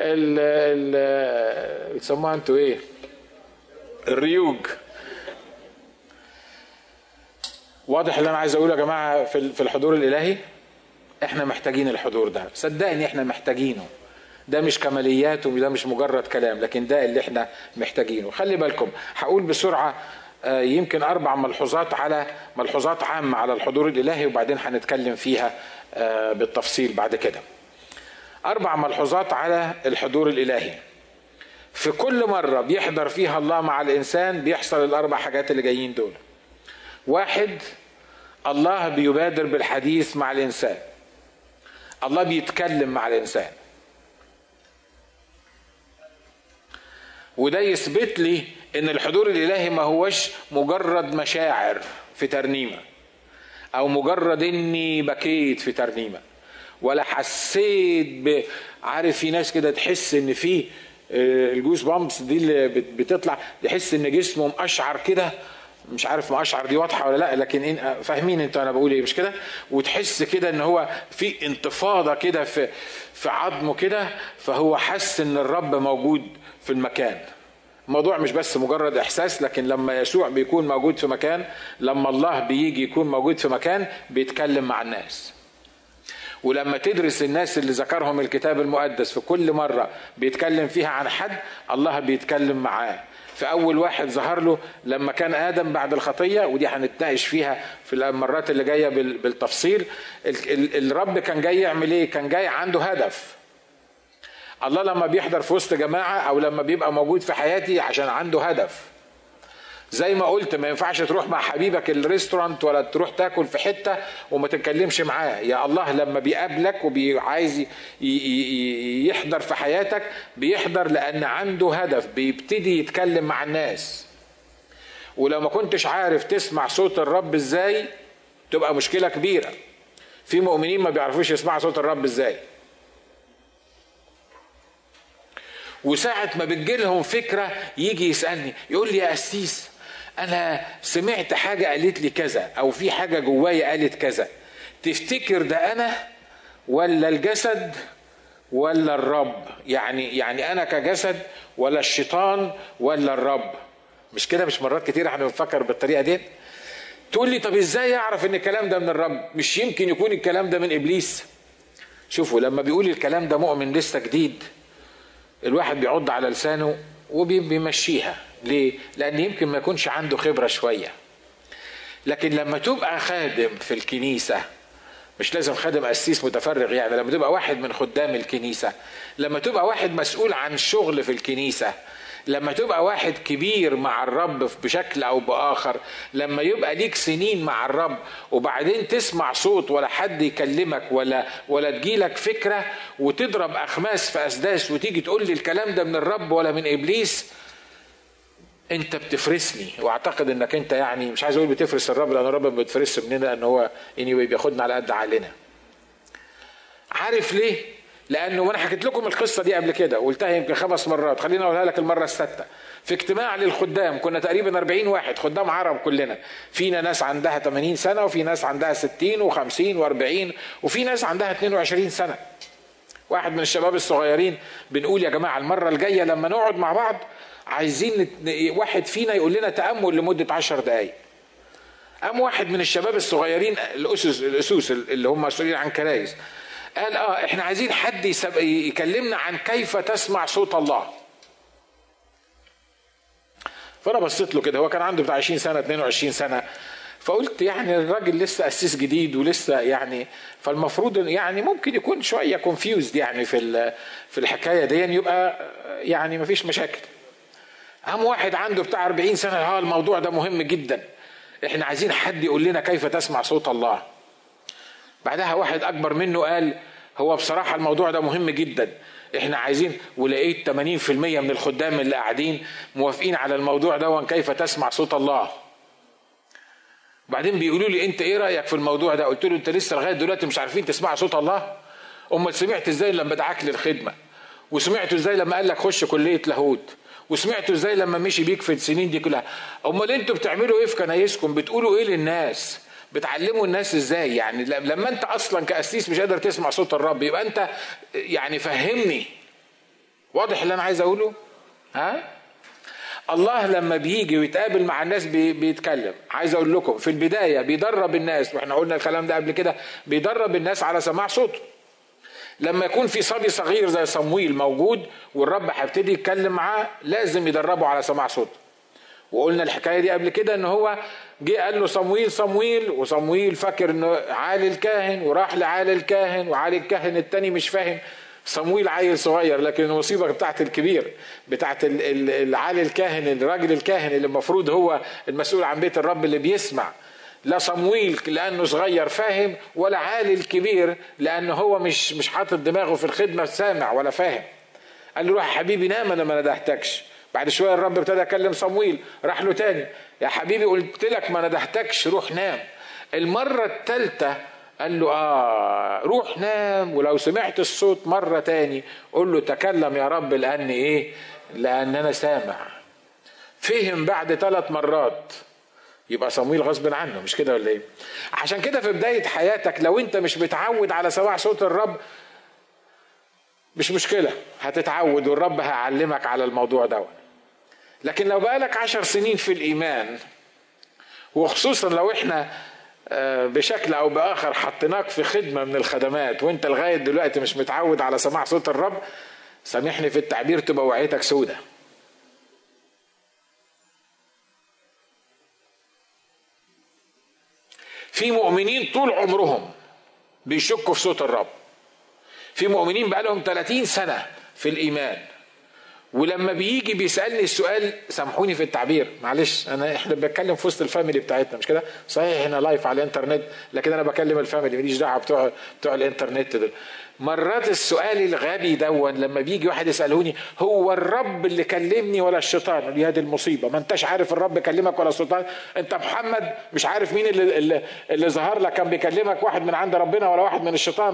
ال بتسموها انتوا ايه؟ الريوج واضح اللي انا عايز اقوله يا جماعه في في الحضور الالهي احنا محتاجين الحضور ده صدقني احنا محتاجينه ده مش كماليات وده مش مجرد كلام لكن ده اللي احنا محتاجينه خلي بالكم هقول بسرعه آه، يمكن اربع ملحوظات على ملحوظات عامه على الحضور الالهي وبعدين هنتكلم فيها آه، بالتفصيل بعد كده اربع ملحوظات على الحضور الالهي في كل مره بيحضر فيها الله مع الانسان بيحصل الاربع حاجات اللي جايين دول واحد الله بيبادر بالحديث مع الانسان الله بيتكلم مع الانسان وده يثبت لي ان الحضور الالهي ما هوش مجرد مشاعر في ترنيمه او مجرد اني بكيت في ترنيمه ولا حسيت ب... عارف في ناس كده تحس ان في آه، الجوز بامبس دي اللي بتطلع تحس ان جسمه مقشعر كده مش عارف مقشعر دي واضحه ولا لا لكن إن فاهمين انتوا انا بقول ايه مش كده وتحس كده ان هو في انتفاضه كده في في عظمه كده فهو حس ان الرب موجود في المكان الموضوع مش بس مجرد احساس لكن لما يسوع بيكون موجود في مكان لما الله بيجي يكون موجود في مكان بيتكلم مع الناس ولما تدرس الناس اللي ذكرهم الكتاب المقدس في كل مرة بيتكلم فيها عن حد الله بيتكلم معاه في أول واحد ظهر له لما كان آدم بعد الخطية ودي هنتناقش فيها في المرات اللي جاية بالتفصيل الرب كان جاي يعمل إيه؟ كان جاي عنده هدف الله لما بيحضر في وسط جماعة أو لما بيبقى موجود في حياتي عشان عنده هدف زي ما قلت ما ينفعش تروح مع حبيبك الريستورانت ولا تروح تاكل في حته وما تتكلمش معاه يا الله لما بيقابلك وعايز يحضر في حياتك بيحضر لان عنده هدف بيبتدي يتكلم مع الناس ولو ما كنتش عارف تسمع صوت الرب ازاي تبقى مشكله كبيره في مؤمنين ما بيعرفوش يسمعوا صوت الرب ازاي وساعة ما بتجيلهم فكرة يجي يسألني يقول لي يا أسيس انا سمعت حاجه قالت لي كذا او في حاجه جوايا قالت كذا تفتكر ده انا ولا الجسد ولا الرب يعني يعني انا كجسد ولا الشيطان ولا الرب مش كده مش مرات كتير احنا بنفكر بالطريقه دي تقول لي طب ازاي اعرف ان الكلام ده من الرب مش يمكن يكون الكلام ده من ابليس شوفوا لما بيقول الكلام ده مؤمن لسه جديد الواحد بيعض على لسانه وبيمشيها ليه؟ لأن يمكن ما يكونش عنده خبرة شوية لكن لما تبقى خادم في الكنيسة مش لازم خادم قسيس متفرغ يعني لما تبقى واحد من خدام الكنيسة لما تبقى واحد مسؤول عن شغل في الكنيسة لما تبقى واحد كبير مع الرب بشكل او باخر لما يبقى ليك سنين مع الرب وبعدين تسمع صوت ولا حد يكلمك ولا ولا تجيلك فكره وتضرب اخماس في اسداس وتيجي تقول لي الكلام ده من الرب ولا من ابليس انت بتفرسني واعتقد انك انت يعني مش عايز اقول بتفرس الرب لان الرب ما بيتفرسش مننا لان هو اني anyway بياخدنا على قد عقلنا عارف ليه لانه وانا حكيت لكم القصه دي قبل كده وقلتها يمكن خمس مرات خليني اقولها لك المره السادسه في اجتماع للخدام كنا تقريبا 40 واحد خدام عرب كلنا فينا ناس عندها 80 سنه وفي ناس عندها 60 و50 و40 وفي ناس عندها 22 سنه واحد من الشباب الصغيرين بنقول يا جماعه المره الجايه لما نقعد مع بعض عايزين واحد فينا يقول لنا تامل لمده عشر دقائق قام واحد من الشباب الصغيرين الاسس الاسوس اللي هم مسؤولين عن كنايس قال اه احنا عايزين حد يكلمنا عن كيف تسمع صوت الله فانا بصيت له كده هو كان عنده بتاع 20 سنه 22 سنه فقلت يعني الراجل لسه اسيس جديد ولسه يعني فالمفروض يعني ممكن يكون شويه كونفيوزد يعني في في الحكايه دي يبقى يعني ما فيش مشاكل قام واحد عنده بتاع 40 سنه ها الموضوع ده مهم جدا احنا عايزين حد يقول لنا كيف تسمع صوت الله بعدها واحد اكبر منه قال هو بصراحه الموضوع ده مهم جدا احنا عايزين ولقيت 80% من الخدام اللي قاعدين موافقين على الموضوع ده كيف تسمع صوت الله بعدين بيقولوا لي انت ايه رايك في الموضوع ده قلت له انت لسه لغايه دلوقتي مش عارفين تسمع صوت الله امال سمعت ازاي لما دعاك للخدمه وسمعت ازاي لما قال لك خش كليه لاهوت وسمعتوا ازاي لما مشي بيك في السنين دي كلها امال انتوا بتعملوا ايه في كنايسكم بتقولوا ايه للناس بتعلموا الناس ازاي يعني لما انت اصلا كاسيس مش قادر تسمع صوت الرب يبقى انت يعني فهمني واضح اللي انا عايز اقوله ها الله لما بيجي ويتقابل مع الناس بي بيتكلم عايز اقول لكم في البدايه بيدرب الناس واحنا قلنا الكلام ده قبل كده بيدرب الناس على سماع صوته لما يكون في صبي صغير زي صمويل موجود والرب هيبتدي يتكلم معاه لازم يدربه على سماع صوته وقلنا الحكايه دي قبل كده ان هو جه قال له صمويل صمويل وصمويل فاكر انه عالي الكاهن وراح لعالي الكاهن وعالي الكاهن التاني مش فاهم صمويل عيل صغير لكن المصيبه بتاعت الكبير بتاعت العالي الكاهن الراجل الكاهن اللي المفروض هو المسؤول عن بيت الرب اللي بيسمع لا صمويل لانه صغير فاهم ولا عالي الكبير لانه هو مش مش حاطط دماغه في الخدمه سامع ولا فاهم قال له روح يا حبيبي نام انا ما ندهتكش بعد شويه الرب ابتدى يكلم صمويل راح له تاني يا حبيبي قلت لك ما ندهتكش روح نام المره الثالثه قال له اه روح نام ولو سمعت الصوت مرة تاني قول له تكلم يا رب لأن ايه لأن أنا سامع فهم بعد ثلاث مرات يبقى صمويل غصب عنه مش كده ولا ايه عشان كده في بداية حياتك لو انت مش متعود على سماع صوت الرب مش مشكلة هتتعود والرب هيعلمك على الموضوع ده لكن لو بقالك عشر سنين في الإيمان وخصوصا لو احنا بشكل او باخر حطيناك في خدمه من الخدمات وانت لغايه دلوقتي مش متعود على سماع صوت الرب سامحني في التعبير تبقى وعيتك سودة في مؤمنين طول عمرهم بيشكوا في صوت الرب في مؤمنين بقالهم 30 سنه في الايمان ولما بيجي بيسالني السؤال سامحوني في التعبير معلش انا احنا بنتكلم في وسط الفاميلي بتاعتنا مش كده صحيح هنا لايف على الانترنت لكن انا بكلم الفاميلي ماليش دعوه بتوع بتوع الانترنت دول مرات السؤال الغبي دون لما بيجي واحد يسالوني هو الرب اللي كلمني ولا الشيطان دي هذه المصيبه ما انتش عارف الرب كلمك ولا الشيطان انت محمد مش عارف مين اللي, اللي, اللي ظهر لك كان بيكلمك واحد من عند ربنا ولا واحد من الشيطان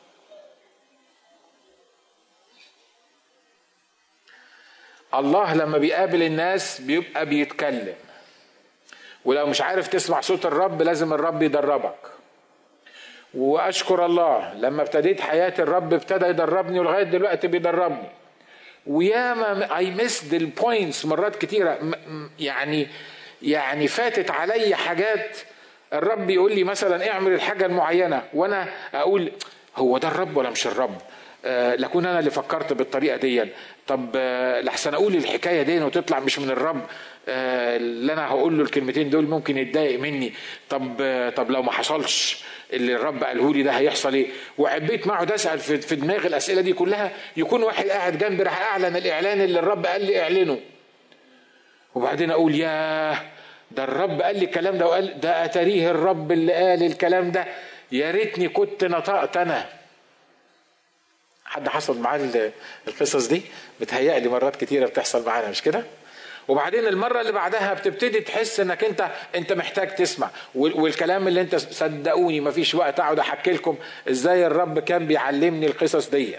الله لما بيقابل الناس بيبقى بيتكلم ولو مش عارف تسمع صوت الرب لازم الرب يدربك واشكر الله لما ابتديت حياه الرب ابتدى يدربني ولغايه دلوقتي بيدربني وياما اي مسد البوينتس مرات كتيره يعني يعني فاتت علي حاجات الرب يقول لي مثلا اعمل الحاجه المعينه وانا اقول هو ده الرب ولا مش الرب آه لكون انا اللي فكرت بالطريقه دي طب آه لحسن اقول الحكايه دي وتطلع مش من الرب آه اللي انا هقول له الكلمتين دول ممكن يتضايق مني طب طب لو ما حصلش اللي الرب قاله لي ده هيحصل ايه وعبيت معه ده اسال في, في دماغ الاسئله دي كلها يكون واحد قاعد جنبي راح اعلن الاعلان اللي الرب قال لي اعلنه وبعدين اقول ياه ده الرب قال لي الكلام ده وقال ده اتريه الرب اللي قال الكلام ده يا ريتني كنت نطقت انا حد حصل معاه القصص دي بتهيألي مرات كتيرة بتحصل معانا مش كده وبعدين المرة اللي بعدها بتبتدي تحس انك انت انت محتاج تسمع والكلام اللي انت صدقوني مفيش وقت اقعد احكي لكم ازاي الرب كان بيعلمني القصص دي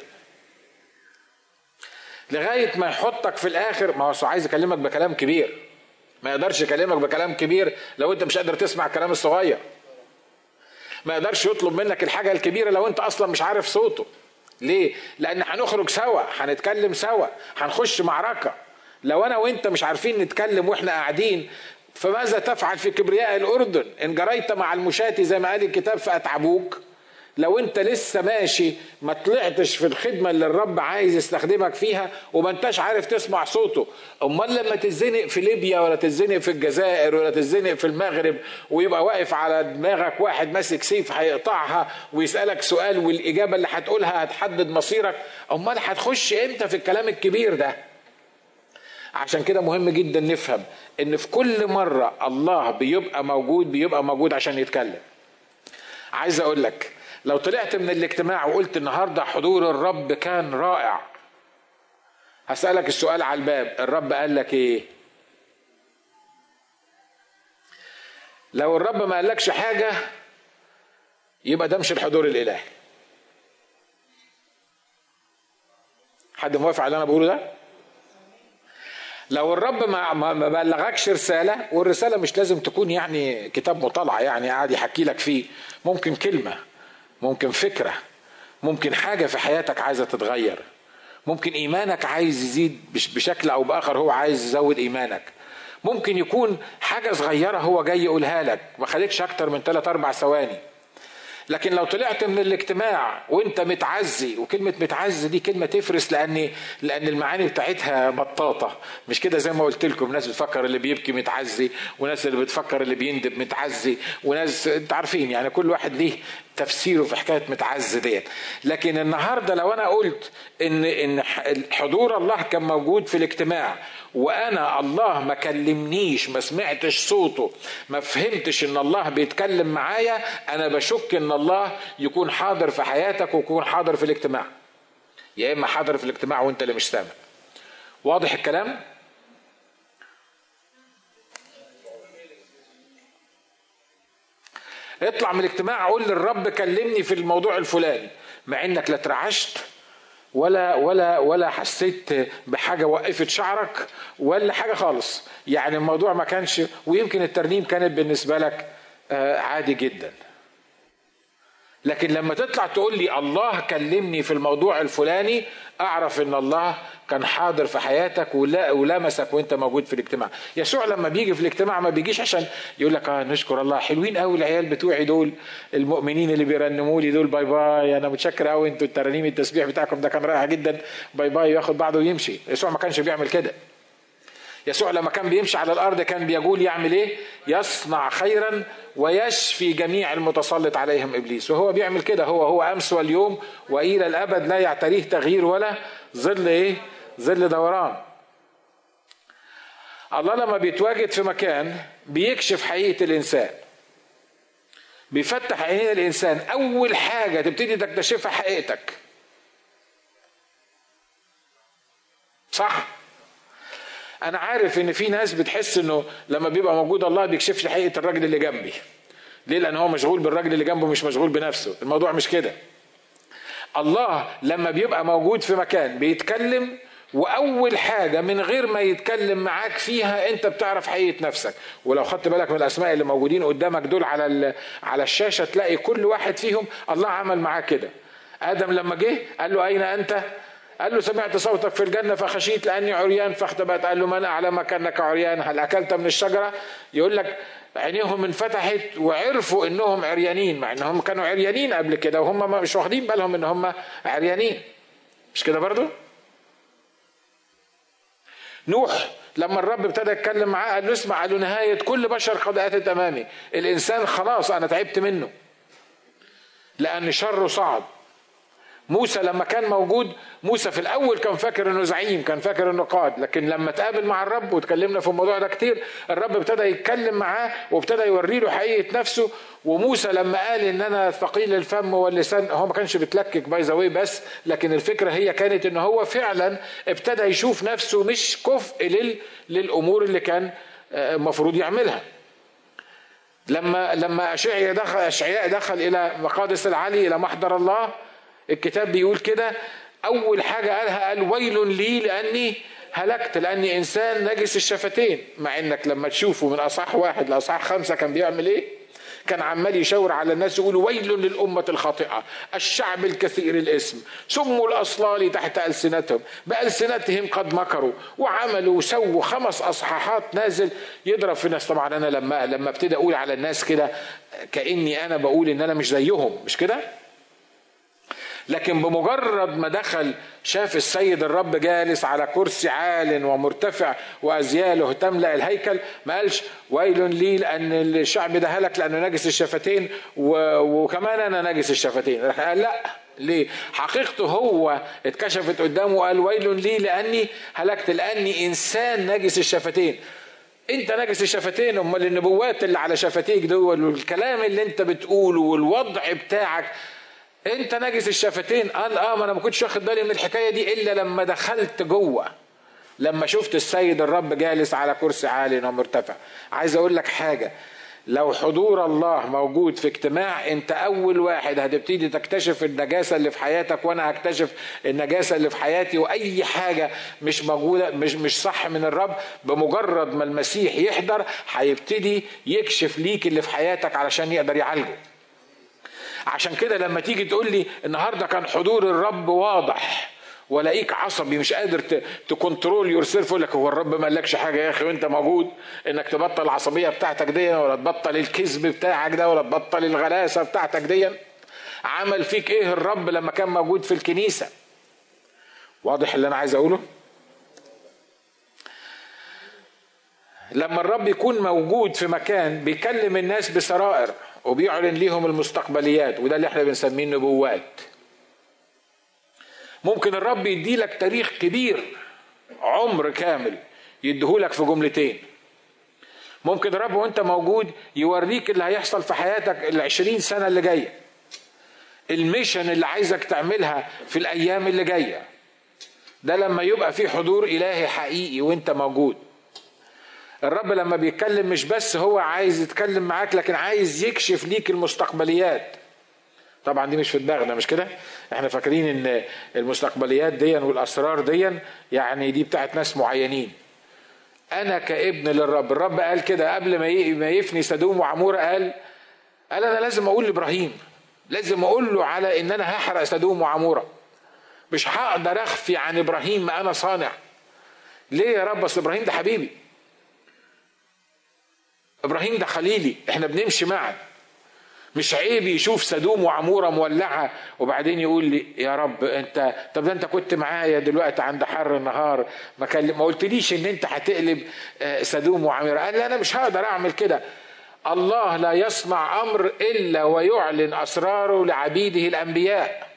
لغاية ما يحطك في الاخر ما هو عايز يكلمك بكلام كبير ما يقدرش يكلمك بكلام كبير لو انت مش قادر تسمع الكلام الصغير ما يقدرش يطلب منك الحاجة الكبيرة لو انت اصلا مش عارف صوته ليه؟ لأن هنخرج سوا، هنتكلم سوا، هنخش معركة. لو أنا وأنت مش عارفين نتكلم وإحنا قاعدين فماذا تفعل في كبرياء الأردن؟ إن جريت مع المشاة زي ما قال الكتاب فأتعبوك. لو أنت لسه ماشي ما طلعتش في الخدمة اللي الرب عايز يستخدمك فيها وما أنتش عارف تسمع صوته، أمال لما تتزنق في ليبيا ولا تتزنق في الجزائر ولا تتزنق في المغرب ويبقى واقف على دماغك واحد ماسك سيف هيقطعها ويسألك سؤال والإجابة اللي هتقولها هتحدد مصيرك، أمال هتخش إمتى في الكلام الكبير ده؟ عشان كده مهم جدا نفهم ان في كل مرة الله بيبقى موجود بيبقى موجود عشان يتكلم عايز اقول لك لو طلعت من الاجتماع وقلت النهارده حضور الرب كان رائع هسألك السؤال على الباب الرب قال لك ايه لو الرب ما قالكش حاجة يبقى ده مش الحضور الإلهي حد موافق على اللي أنا بقوله ده؟ لو الرب ما ما بلغكش رساله والرساله مش لازم تكون يعني كتاب مطالعه يعني قاعد يحكي لك فيه ممكن كلمه ممكن فكره ممكن حاجه في حياتك عايزه تتغير ممكن ايمانك عايز يزيد بشكل او باخر هو عايز يزود ايمانك ممكن يكون حاجه صغيره هو جاي يقولها لك ما خليكش اكتر من 3 4 ثواني لكن لو طلعت من الاجتماع وانت متعزي وكلمه متعزي دي كلمه تفرس لان لان المعاني بتاعتها بطاطه مش كده زي ما قلت لكم ناس بتفكر اللي بيبكي متعزي وناس اللي بتفكر اللي بيندب متعزي وناس انت عارفين يعني كل واحد ليه تفسيره في حكايه متعز ديت لكن النهارده لو انا قلت ان ان حضور الله كان موجود في الاجتماع وانا الله ما كلمنيش ما سمعتش صوته ما فهمتش ان الله بيتكلم معايا انا بشك ان الله يكون حاضر في حياتك ويكون حاضر في الاجتماع يا اما حاضر في الاجتماع وانت اللي مش سامع واضح الكلام اطلع من الاجتماع قول للرب كلمني في الموضوع الفلاني مع انك لا ترعشت ولا ولا ولا حسيت بحاجه وقفت شعرك ولا حاجه خالص يعني الموضوع ما كانش ويمكن الترنيم كانت بالنسبه لك آه، عادي جدا لكن لما تطلع تقول لي الله كلمني في الموضوع الفلاني اعرف ان الله كان حاضر في حياتك ولمسك وانت موجود في الاجتماع يسوع لما بيجي في الاجتماع ما بيجيش عشان يقول لك اه نشكر الله حلوين قوي العيال بتوعي دول المؤمنين اللي بيرنموا لي دول باي باي انا متشكر قوي انتوا الترانيم التسبيح بتاعكم ده كان رائع جدا باي باي ياخد بعضه ويمشي يسوع ما كانش بيعمل كده يسوع لما كان بيمشي على الارض كان بيقول يعمل ايه يصنع خيرا ويشفي جميع المتسلط عليهم ابليس وهو بيعمل كده هو هو امس واليوم والى الابد لا يعتريه تغيير ولا ظل ايه ظل دوران الله لما بيتواجد في مكان بيكشف حقيقه الانسان بيفتح عينين الانسان اول حاجه تبتدي تكتشفها حقيقتك صح انا عارف ان في ناس بتحس انه لما بيبقى موجود الله بيكشف لي حقيقه الراجل اللي جنبي ليه لان هو مشغول بالراجل اللي جنبه مش مشغول بنفسه الموضوع مش كده الله لما بيبقى موجود في مكان بيتكلم واول حاجه من غير ما يتكلم معاك فيها انت بتعرف حقيقه نفسك ولو خدت بالك من الاسماء اللي موجودين قدامك دول على على الشاشه تلاقي كل واحد فيهم الله عمل معاه كده ادم لما جه قال له اين انت قال له سمعت صوتك في الجنة فخشيت لأني عريان فاختبأت قال له من أعلمك أنك عريان هل أكلت من الشجرة يقول لك عينيهم انفتحت وعرفوا انهم عريانين مع انهم كانوا عريانين قبل كده وهم مش واخدين بالهم ان هم عريانين مش كده برضو نوح لما الرب ابتدى يتكلم معاه قال له اسمع قال له نهاية كل بشر قد أتت أمامي الإنسان خلاص أنا تعبت منه لأن شره صعد موسى لما كان موجود موسى في الاول كان فاكر انه زعيم كان فاكر انه قائد لكن لما تقابل مع الرب وتكلمنا في الموضوع ده كتير الرب ابتدى يتكلم معاه وابتدى يوري له حقيقه نفسه وموسى لما قال ان انا ثقيل الفم واللسان هو ما كانش بتلكك باي ذا بس لكن الفكره هي كانت ان هو فعلا ابتدى يشوف نفسه مش كفء لل... للامور اللي كان المفروض آه، يعملها لما لما اشعياء دخل اشعياء دخل الى مقادس العلي الى محضر الله الكتاب بيقول كده اول حاجه قالها قال ويل لي لاني هلكت لاني انسان نجس الشفتين مع انك لما تشوفه من اصح واحد لاصح خمسه كان بيعمل ايه كان عمال يشاور على الناس يقول ويل للأمة الخاطئة الشعب الكثير الاسم سموا الأصلال تحت ألسنتهم بألسنتهم قد مكروا وعملوا وسووا خمس أصحاحات نازل يضرب في الناس طبعا أنا لما لما ابتدي أقول على الناس كده كأني أنا بقول إن أنا مش زيهم مش كده لكن بمجرد ما دخل شاف السيد الرب جالس على كرسي عال ومرتفع وازياله تملا الهيكل ما قالش ويل لي لان الشعب ده هلك لانه نجس الشفتين وكمان انا نجس الشفتين قال لا ليه؟ حقيقته هو اتكشفت قدامه وقال ويل لي لاني هلكت لاني انسان نجس الشفتين انت نجس الشفتين امال النبوات اللي على شفتيك دول والكلام اللي انت بتقوله والوضع بتاعك انت نجس الشفتين قال اه ما انا ما كنتش واخد بالي من الحكايه دي الا لما دخلت جوه لما شفت السيد الرب جالس على كرسي عال ومرتفع عايز اقول لك حاجه لو حضور الله موجود في اجتماع انت اول واحد هتبتدي تكتشف النجاسه اللي في حياتك وانا هكتشف النجاسه اللي في حياتي واي حاجه مش موجوده مش مش صح من الرب بمجرد ما المسيح يحضر هيبتدي يكشف ليك اللي في حياتك علشان يقدر يعالجه عشان كده لما تيجي تقول لي النهارده كان حضور الرب واضح ولاقيك عصبي مش قادر تكنترول يور سيلف يقول لك هو الرب ما قالكش حاجه يا اخي وانت موجود انك تبطل العصبيه بتاعتك دي ولا تبطل الكذب بتاعك ده ولا تبطل الغلاسه بتاعتك دي عمل فيك ايه الرب لما كان موجود في الكنيسه واضح اللي انا عايز اقوله لما الرب يكون موجود في مكان بيكلم الناس بسرائر وبيعلن ليهم المستقبليات وده اللي احنا بنسميه النبوات ممكن الرب يديلك تاريخ كبير عمر كامل يديهولك في جملتين ممكن الرب وانت موجود يوريك اللي هيحصل في حياتك العشرين سنة اللي جاية الميشن اللي عايزك تعملها في الأيام اللي جاية ده لما يبقى في حضور إلهي حقيقي وانت موجود الرب لما بيتكلم مش بس هو عايز يتكلم معاك لكن عايز يكشف ليك المستقبليات طبعا دي مش في دماغنا مش كده احنا فاكرين ان المستقبليات دي والاسرار دي يعني دي بتاعت ناس معينين انا كابن للرب الرب قال كده قبل ما يفني سدوم وعموره قال قال انا لازم اقول لابراهيم لازم اقول له على ان انا هحرق سدوم وعموره مش هقدر اخفي عن ابراهيم ما انا صانع ليه يا رب اصل ابراهيم ده حبيبي ابراهيم ده خليلي احنا بنمشي معا مش عيب يشوف سدوم وعموره مولعه وبعدين يقول لي يا رب انت طب ده انت كنت معايا دلوقتي عند حر النهار ما ما قلتليش ان انت هتقلب آه، سدوم وعموره قال لي انا مش هقدر اعمل كده الله لا يصنع امر الا ويعلن اسراره لعبيده الانبياء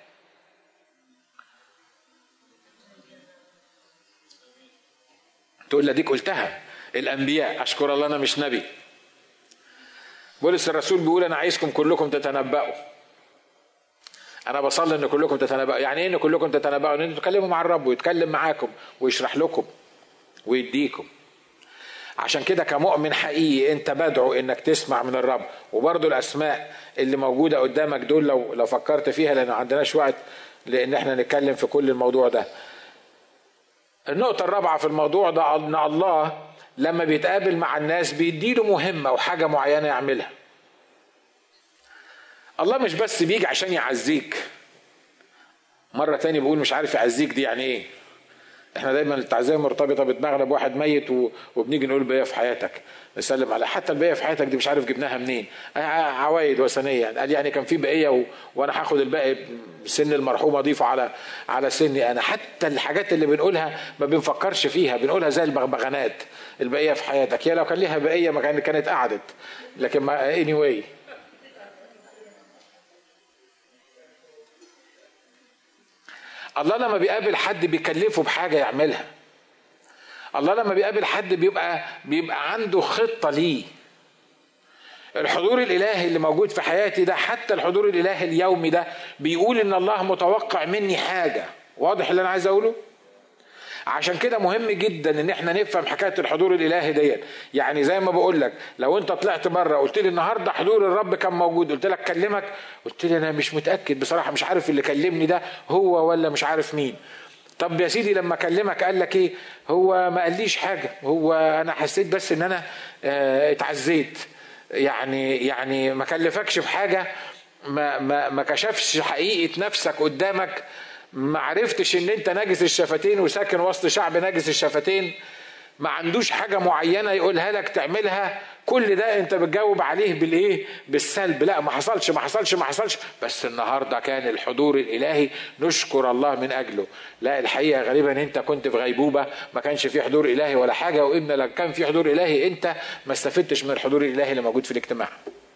تقول لي ديك قلتها الانبياء اشكر الله انا مش نبي بولس الرسول بيقول انا عايزكم كلكم تتنبأوا انا بصلي ان كلكم تتنبأوا يعني ايه ان كلكم تتنبأوا ان انتوا تتكلموا مع الرب ويتكلم معاكم ويشرح لكم ويديكم عشان كده كمؤمن حقيقي انت بدعو انك تسمع من الرب وبرضه الاسماء اللي موجوده قدامك دول لو لو فكرت فيها لان ما عندناش وقت لان احنا نتكلم في كل الموضوع ده النقطه الرابعه في الموضوع ده ان الله لما بيتقابل مع الناس بيديله مهمة وحاجة معينة يعملها الله مش بس بيجي عشان يعزيك مرة تاني بقول مش عارف يعزيك دي يعني ايه احنا دايما التعزيه مرتبطه بدماغنا بواحد ميت وبنيجي نقول بيا في حياتك نسلم على حتى البقيه في حياتك دي مش عارف جبناها منين آه، عوايد وثنيه يعني قال يعني كان في بقيه و... وانا هاخد الباقي سن المرحوم اضيفه على على سني انا حتى الحاجات اللي بنقولها ما بنفكرش فيها بنقولها زي البغبغانات البقيه في حياتك هي لو كان ليها بقيه ما كانت قعدت لكن ما اني anyway. الله لما بيقابل حد بيكلفه بحاجه يعملها الله لما بيقابل حد بيبقى بيبقى عنده خطه ليه الحضور الالهي اللي موجود في حياتي ده حتى الحضور الالهي اليومي ده بيقول ان الله متوقع مني حاجه واضح اللي انا عايز اقوله عشان كده مهم جدا ان احنا نفهم حكايه الحضور الالهي ديت يعني زي ما بقول لك لو انت طلعت بره قلت لي النهارده حضور الرب كان موجود قلت لك كلمك قلت لي انا مش متاكد بصراحه مش عارف اللي كلمني ده هو ولا مش عارف مين طب يا سيدي لما كلمك قال لك ايه هو ما قاليش حاجه هو انا حسيت بس ان انا اه اتعزيت يعني يعني ما كلفكش بحاجه ما ما ما كشفش حقيقه نفسك قدامك ما عرفتش ان انت ناجس الشفتين وساكن وسط شعب ناجس الشفتين ما عندوش حاجة معينة يقولها لك تعملها كل ده انت بتجاوب عليه بالايه بالسلب لا ما حصلش ما حصلش ما حصلش بس النهارده كان الحضور الالهي نشكر الله من اجله لا الحقيقه غالبا انت كنت في غيبوبه ما كانش في حضور الهي ولا حاجه وان لو كان في حضور الهي انت ما استفدتش من الحضور الالهي اللي موجود في الاجتماع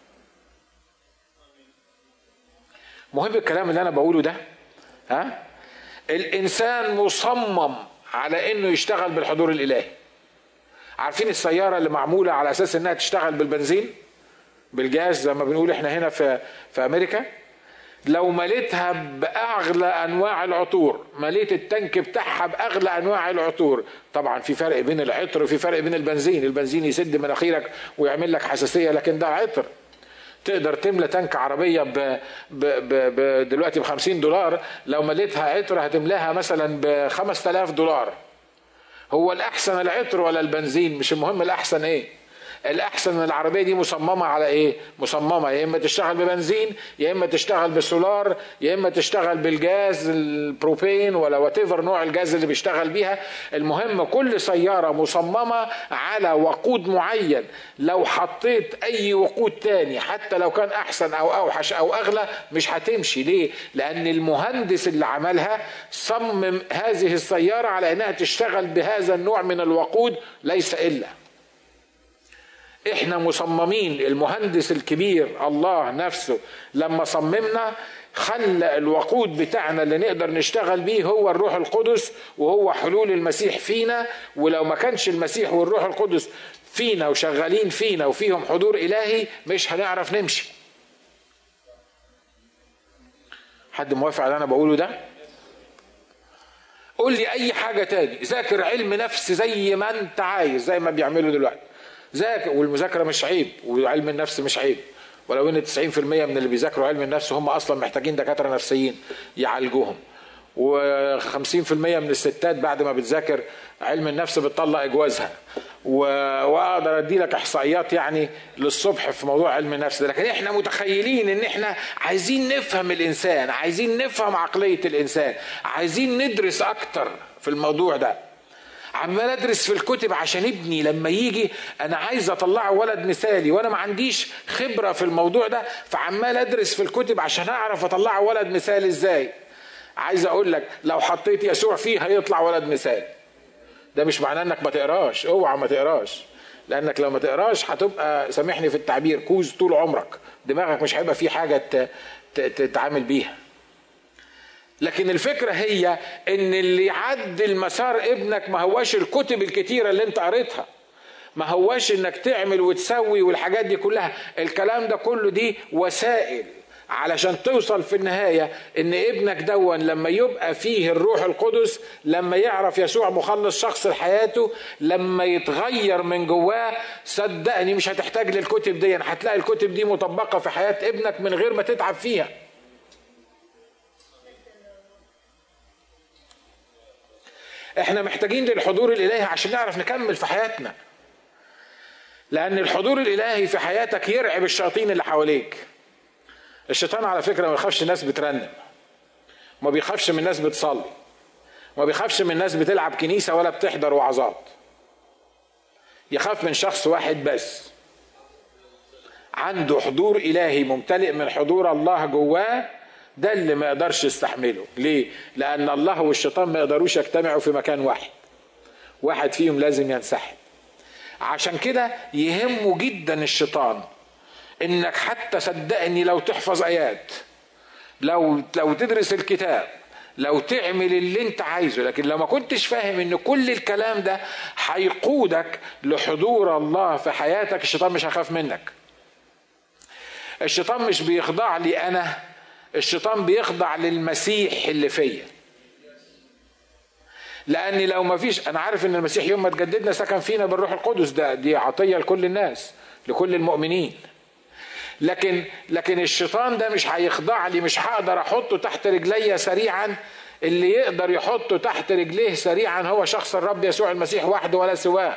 مهم الكلام اللي انا بقوله ده ها الانسان مصمم على انه يشتغل بالحضور الالهي عارفين السياره اللي معموله على اساس انها تشتغل بالبنزين بالجاز زي ما بنقول احنا هنا في في امريكا لو مليتها باغلى انواع العطور مليت التانك بتاعها باغلى انواع العطور طبعا في فرق بين العطر وفي فرق بين البنزين البنزين يسد مناخيرك ويعمل لك حساسيه لكن ده عطر تقدر تملى تانك عربيه ب... ب... ب... ب... دلوقتي ب 50 دولار لو مليتها عطر هتملاها مثلا ب 5000 دولار هو الاحسن العطر ولا البنزين مش المهم الاحسن ايه الاحسن ان العربيه دي مصممه على ايه مصممه يا اما تشتغل ببنزين يا اما تشتغل بالسولار يا اما تشتغل بالجاز البروبين ولا وات نوع الجاز اللي بيشتغل بيها المهم كل سياره مصممه على وقود معين لو حطيت اي وقود تاني حتى لو كان احسن او اوحش او اغلى مش هتمشي ليه لان المهندس اللي عملها صمم هذه السياره على انها تشتغل بهذا النوع من الوقود ليس الا احنا مصممين المهندس الكبير الله نفسه لما صممنا خلى الوقود بتاعنا اللي نقدر نشتغل بيه هو الروح القدس وهو حلول المسيح فينا ولو ما كانش المسيح والروح القدس فينا وشغالين فينا وفيهم حضور الهي مش هنعرف نمشي حد موافق على اللي انا بقوله ده قول لي اي حاجه تاني ذاكر علم نفس زي ما انت عايز زي ما بيعملوا دلوقتي ذاكر والمذاكره مش عيب وعلم النفس مش عيب ولو ان 90% من اللي بيذاكروا علم النفس هم اصلا محتاجين دكاتره نفسيين يعالجوهم و50% من الستات بعد ما بتذاكر علم النفس بتطلق اجوازها واقدر ادي لك احصائيات يعني للصبح في موضوع علم النفس ده لكن احنا متخيلين ان احنا عايزين نفهم الانسان عايزين نفهم عقليه الانسان عايزين ندرس اكتر في الموضوع ده عمال ادرس في الكتب عشان ابني لما يجي انا عايز اطلعه ولد مثالي وانا ما عنديش خبره في الموضوع ده فعمال ادرس في الكتب عشان اعرف اطلعه ولد مثالي ازاي عايز اقول لك لو حطيت يسوع فيه هيطلع ولد مثالي ده مش معناه انك ما تقراش اوعى ما تقراش لانك لو ما تقراش هتبقى سامحني في التعبير كوز طول عمرك دماغك مش هيبقى فيه حاجه تتعامل بيها لكن الفكرة هي ان اللي يعدل مسار ابنك ما هواش الكتب الكتيرة اللي انت قريتها ما هواش انك تعمل وتسوي والحاجات دي كلها الكلام ده كله دي وسائل علشان توصل في النهاية ان ابنك دون لما يبقى فيه الروح القدس لما يعرف يسوع مخلص شخص لحياته لما يتغير من جواه صدقني مش هتحتاج للكتب دي هتلاقي الكتب دي مطبقة في حياة ابنك من غير ما تتعب فيها احنا محتاجين للحضور الالهي عشان نعرف نكمل في حياتنا لان الحضور الالهي في حياتك يرعب الشياطين اللي حواليك الشيطان على فكره ما بيخافش الناس بترنم ما بيخافش من الناس بتصلي ما بيخافش من الناس بتلعب كنيسه ولا بتحضر وعظات يخاف من شخص واحد بس عنده حضور الهي ممتلئ من حضور الله جواه ده اللي ما يقدرش يستحمله ليه لان الله والشيطان ما يقدروش يجتمعوا في مكان واحد واحد فيهم لازم ينسحب عشان كده يهمه جدا الشيطان انك حتى صدقني لو تحفظ ايات لو لو تدرس الكتاب لو تعمل اللي انت عايزه لكن لو ما كنتش فاهم ان كل الكلام ده هيقودك لحضور الله في حياتك الشيطان مش هيخاف منك الشيطان مش بيخضع لي انا الشيطان بيخضع للمسيح اللي فيا لاني لو ما فيش انا عارف ان المسيح يوم ما تجددنا سكن فينا بالروح القدس ده دي عطيه لكل الناس لكل المؤمنين لكن لكن الشيطان ده مش هيخضع لي مش هقدر احطه تحت رجلي سريعا اللي يقدر يحطه تحت رجليه سريعا هو شخص الرب يسوع المسيح وحده ولا سواه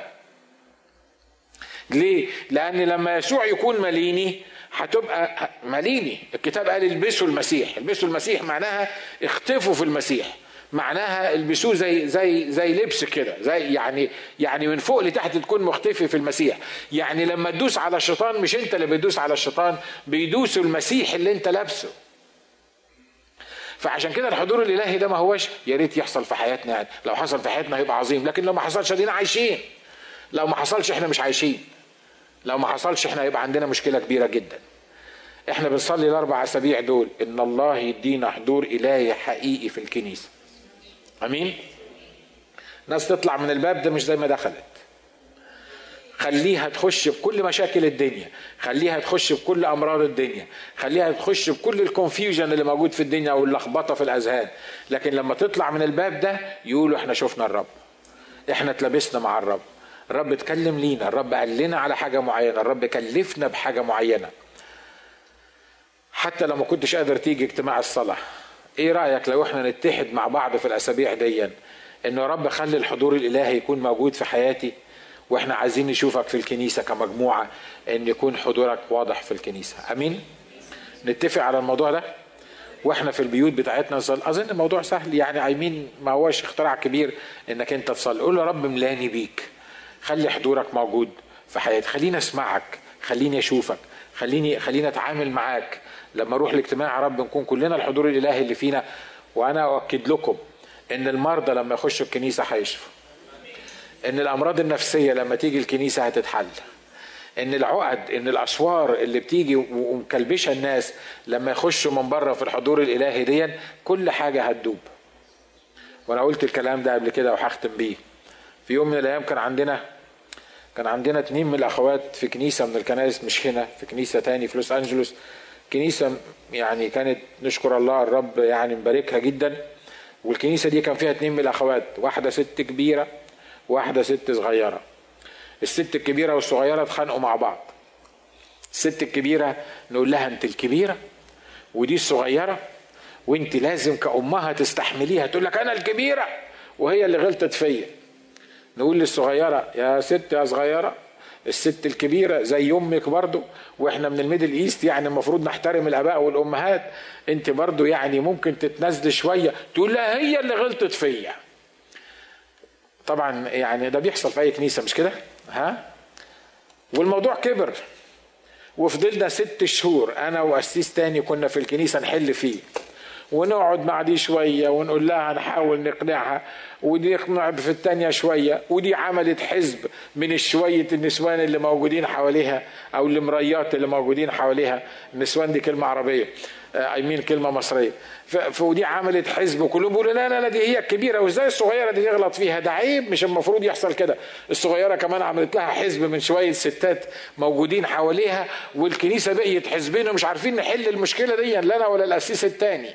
ليه لان لما يسوع يكون مليني هتبقى مليني الكتاب قال البسوا المسيح البسوا المسيح معناها اختفوا في المسيح معناها البسوه زي زي زي لبس كده زي يعني يعني من فوق لتحت تكون مختفي في المسيح يعني لما تدوس على الشيطان مش انت اللي بتدوس على الشيطان بيدوسوا المسيح اللي انت لابسه فعشان كده الحضور الالهي ده ما هوش يا ريت يحصل في حياتنا يعني لو حصل في حياتنا هيبقى عظيم لكن لو ما حصلش ادينا عايشين لو ما حصلش احنا مش عايشين لو ما حصلش احنا هيبقى عندنا مشكله كبيره جدا احنا بنصلي الاربع اسابيع دول ان الله يدينا حضور الهي حقيقي في الكنيسه امين ناس تطلع من الباب ده مش زي ما دخلت خليها تخش بكل مشاكل الدنيا خليها تخش بكل امراض الدنيا خليها تخش بكل الكونفيوجن اللي موجود في الدنيا واللخبطه في الاذهان لكن لما تطلع من الباب ده يقولوا احنا شفنا الرب احنا اتلبسنا مع الرب الرب اتكلم لينا الرب قال لنا على حاجه معينه الرب كلفنا بحاجه معينه حتى لو ما كنتش قادر تيجي اجتماع الصلاه ايه رايك لو احنا نتحد مع بعض في الاسابيع دي انه يا رب خلي الحضور الالهي يكون موجود في حياتي واحنا عايزين نشوفك في الكنيسه كمجموعه ان يكون حضورك واضح في الكنيسه امين نتفق على الموضوع ده واحنا في البيوت بتاعتنا نصلي اظن الموضوع سهل يعني ايمين ما هوش اختراع كبير انك انت تصلي قول له يا رب ملاني بيك خلي حضورك موجود في حياتي خليني اسمعك خليني اشوفك خليني خليني اتعامل معاك لما اروح الاجتماع يا رب نكون كلنا الحضور الالهي اللي فينا وانا اؤكد لكم ان المرضى لما يخشوا الكنيسه هيشفوا ان الامراض النفسيه لما تيجي الكنيسه هتتحل ان العقد ان الاسوار اللي بتيجي ومكلبشه الناس لما يخشوا من بره في الحضور الالهي دي كل حاجه هتدوب وانا قلت الكلام ده قبل كده وهختم بيه في يوم من الايام كان عندنا كان عندنا اتنين من الاخوات في كنيسه من الكنائس مش هنا في كنيسه تاني في لوس انجلوس كنيسه يعني كانت نشكر الله الرب يعني مباركها جدا والكنيسه دي كان فيها اتنين من الاخوات واحده ست كبيره واحده ست صغيره الست الكبيره والصغيره اتخانقوا مع بعض الست الكبيره نقول لها انت الكبيره ودي الصغيره وانت لازم كامها تستحمليها تقول لك انا الكبيره وهي اللي غلطت فيا نقول للصغيره يا ست يا صغيره الست الكبيرة زي أمك برضو وإحنا من الميدل إيست يعني المفروض نحترم الآباء والأمهات أنت برضو يعني ممكن تتنازلي شوية تقول لها هي اللي غلطت فيا طبعا يعني ده بيحصل في أي كنيسة مش كده ها والموضوع كبر وفضلنا ست شهور أنا وأسيس تاني كنا في الكنيسة نحل فيه ونقعد مع دي شوية ونقول لها نحاول نقنعها ودي نقنع في التانية شوية ودي عملت حزب من الشوية النسوان اللي موجودين حواليها أو المريات اللي موجودين حواليها النسوان دي كلمة عربية ايمين كلمة مصرية فودي عملت حزب وكلهم بيقولوا لا لا لا دي هي الكبيرة وازاي الصغيرة دي تغلط فيها ده عيب مش المفروض يحصل كده الصغيرة كمان عملت لها حزب من شوية ستات موجودين حواليها والكنيسة بقيت حزبين ومش عارفين نحل المشكلة دي لا أنا ولا الأسيس التاني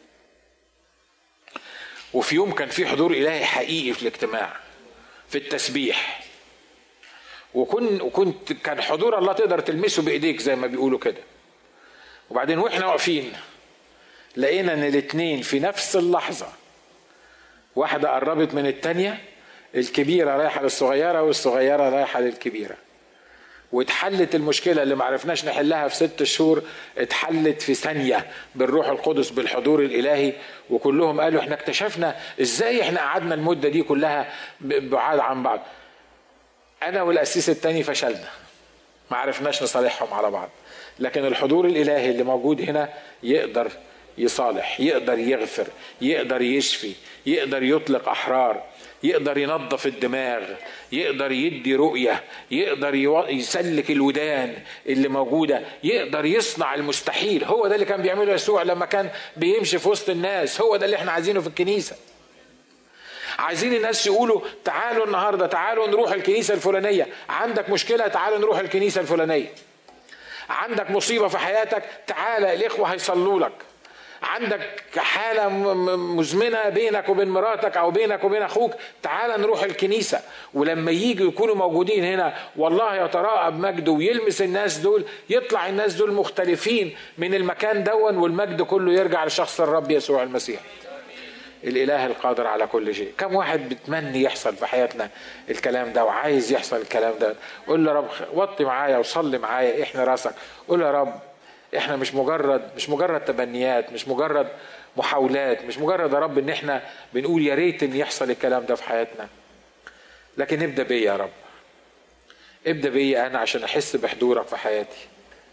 وفي يوم كان في حضور إلهي حقيقي في الاجتماع في التسبيح وكن وكنت كان حضور الله تقدر تلمسه بايديك زي ما بيقولوا كده وبعدين واحنا واقفين لقينا ان الاتنين في نفس اللحظة واحدة قربت من التانية الكبيرة رايحة للصغيرة والصغيرة رايحة للكبيرة واتحلت المشكلة اللي معرفناش نحلها في ست شهور اتحلت في ثانية بالروح القدس بالحضور الإلهي وكلهم قالوا احنا اكتشفنا ازاي احنا قعدنا المدة دي كلها بعاد عن بعض أنا والأسيس التاني فشلنا ما عرفناش نصالحهم على بعض لكن الحضور الالهي اللي موجود هنا يقدر يصالح يقدر يغفر يقدر يشفي يقدر يطلق احرار يقدر ينظف الدماغ يقدر يدي رؤية يقدر يسلك الودان اللي موجودة يقدر يصنع المستحيل هو ده اللي كان بيعمله يسوع لما كان بيمشي في وسط الناس هو ده اللي احنا عايزينه في الكنيسة عايزين الناس يقولوا تعالوا النهارده تعالوا نروح الكنيسه الفلانيه عندك مشكله تعالوا نروح الكنيسه الفلانيه عندك مصيبه في حياتك تعالى الاخوه هيصلوا لك عندك حالة مزمنة بينك وبين مراتك أو بينك وبين أخوك تعال نروح الكنيسة ولما يجوا يكونوا موجودين هنا والله يتراءى بمجده ويلمس الناس دول يطلع الناس دول مختلفين من المكان دون والمجد كله يرجع لشخص الرب يسوع المسيح الاله القادر على كل شيء كم واحد بتمني يحصل في حياتنا الكلام ده وعايز يحصل الكلام ده قول له رب وطي معايا وصلي معايا احنا راسك قول يا رب احنا مش مجرد مش مجرد تبنيات مش مجرد محاولات مش مجرد يا رب ان احنا بنقول يا ريت ان يحصل الكلام ده في حياتنا لكن ابدا بيا يا رب ابدا بيا انا عشان احس بحضورك في حياتي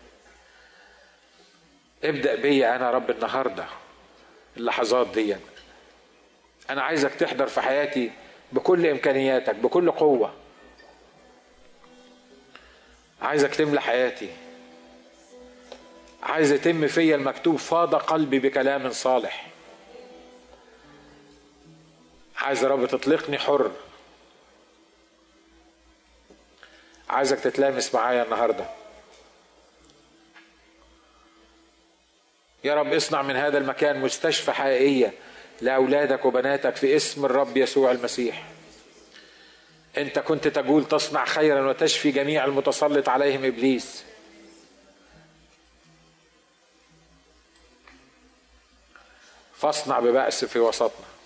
ابدا بيا انا يا رب النهارده اللحظات دي انا عايزك تحضر في حياتي بكل امكانياتك بكل قوه عايزك تملى حياتي عايز يتم فيا المكتوب فاض قلبي بكلام صالح عايز يا رب تطلقني حر عايزك تتلامس معايا النهارده يا رب اصنع من هذا المكان مستشفى حقيقيه لاولادك وبناتك في اسم الرب يسوع المسيح انت كنت تقول تصنع خيرا وتشفي جميع المتسلط عليهم ابليس فاصنع ببأس في وسطنا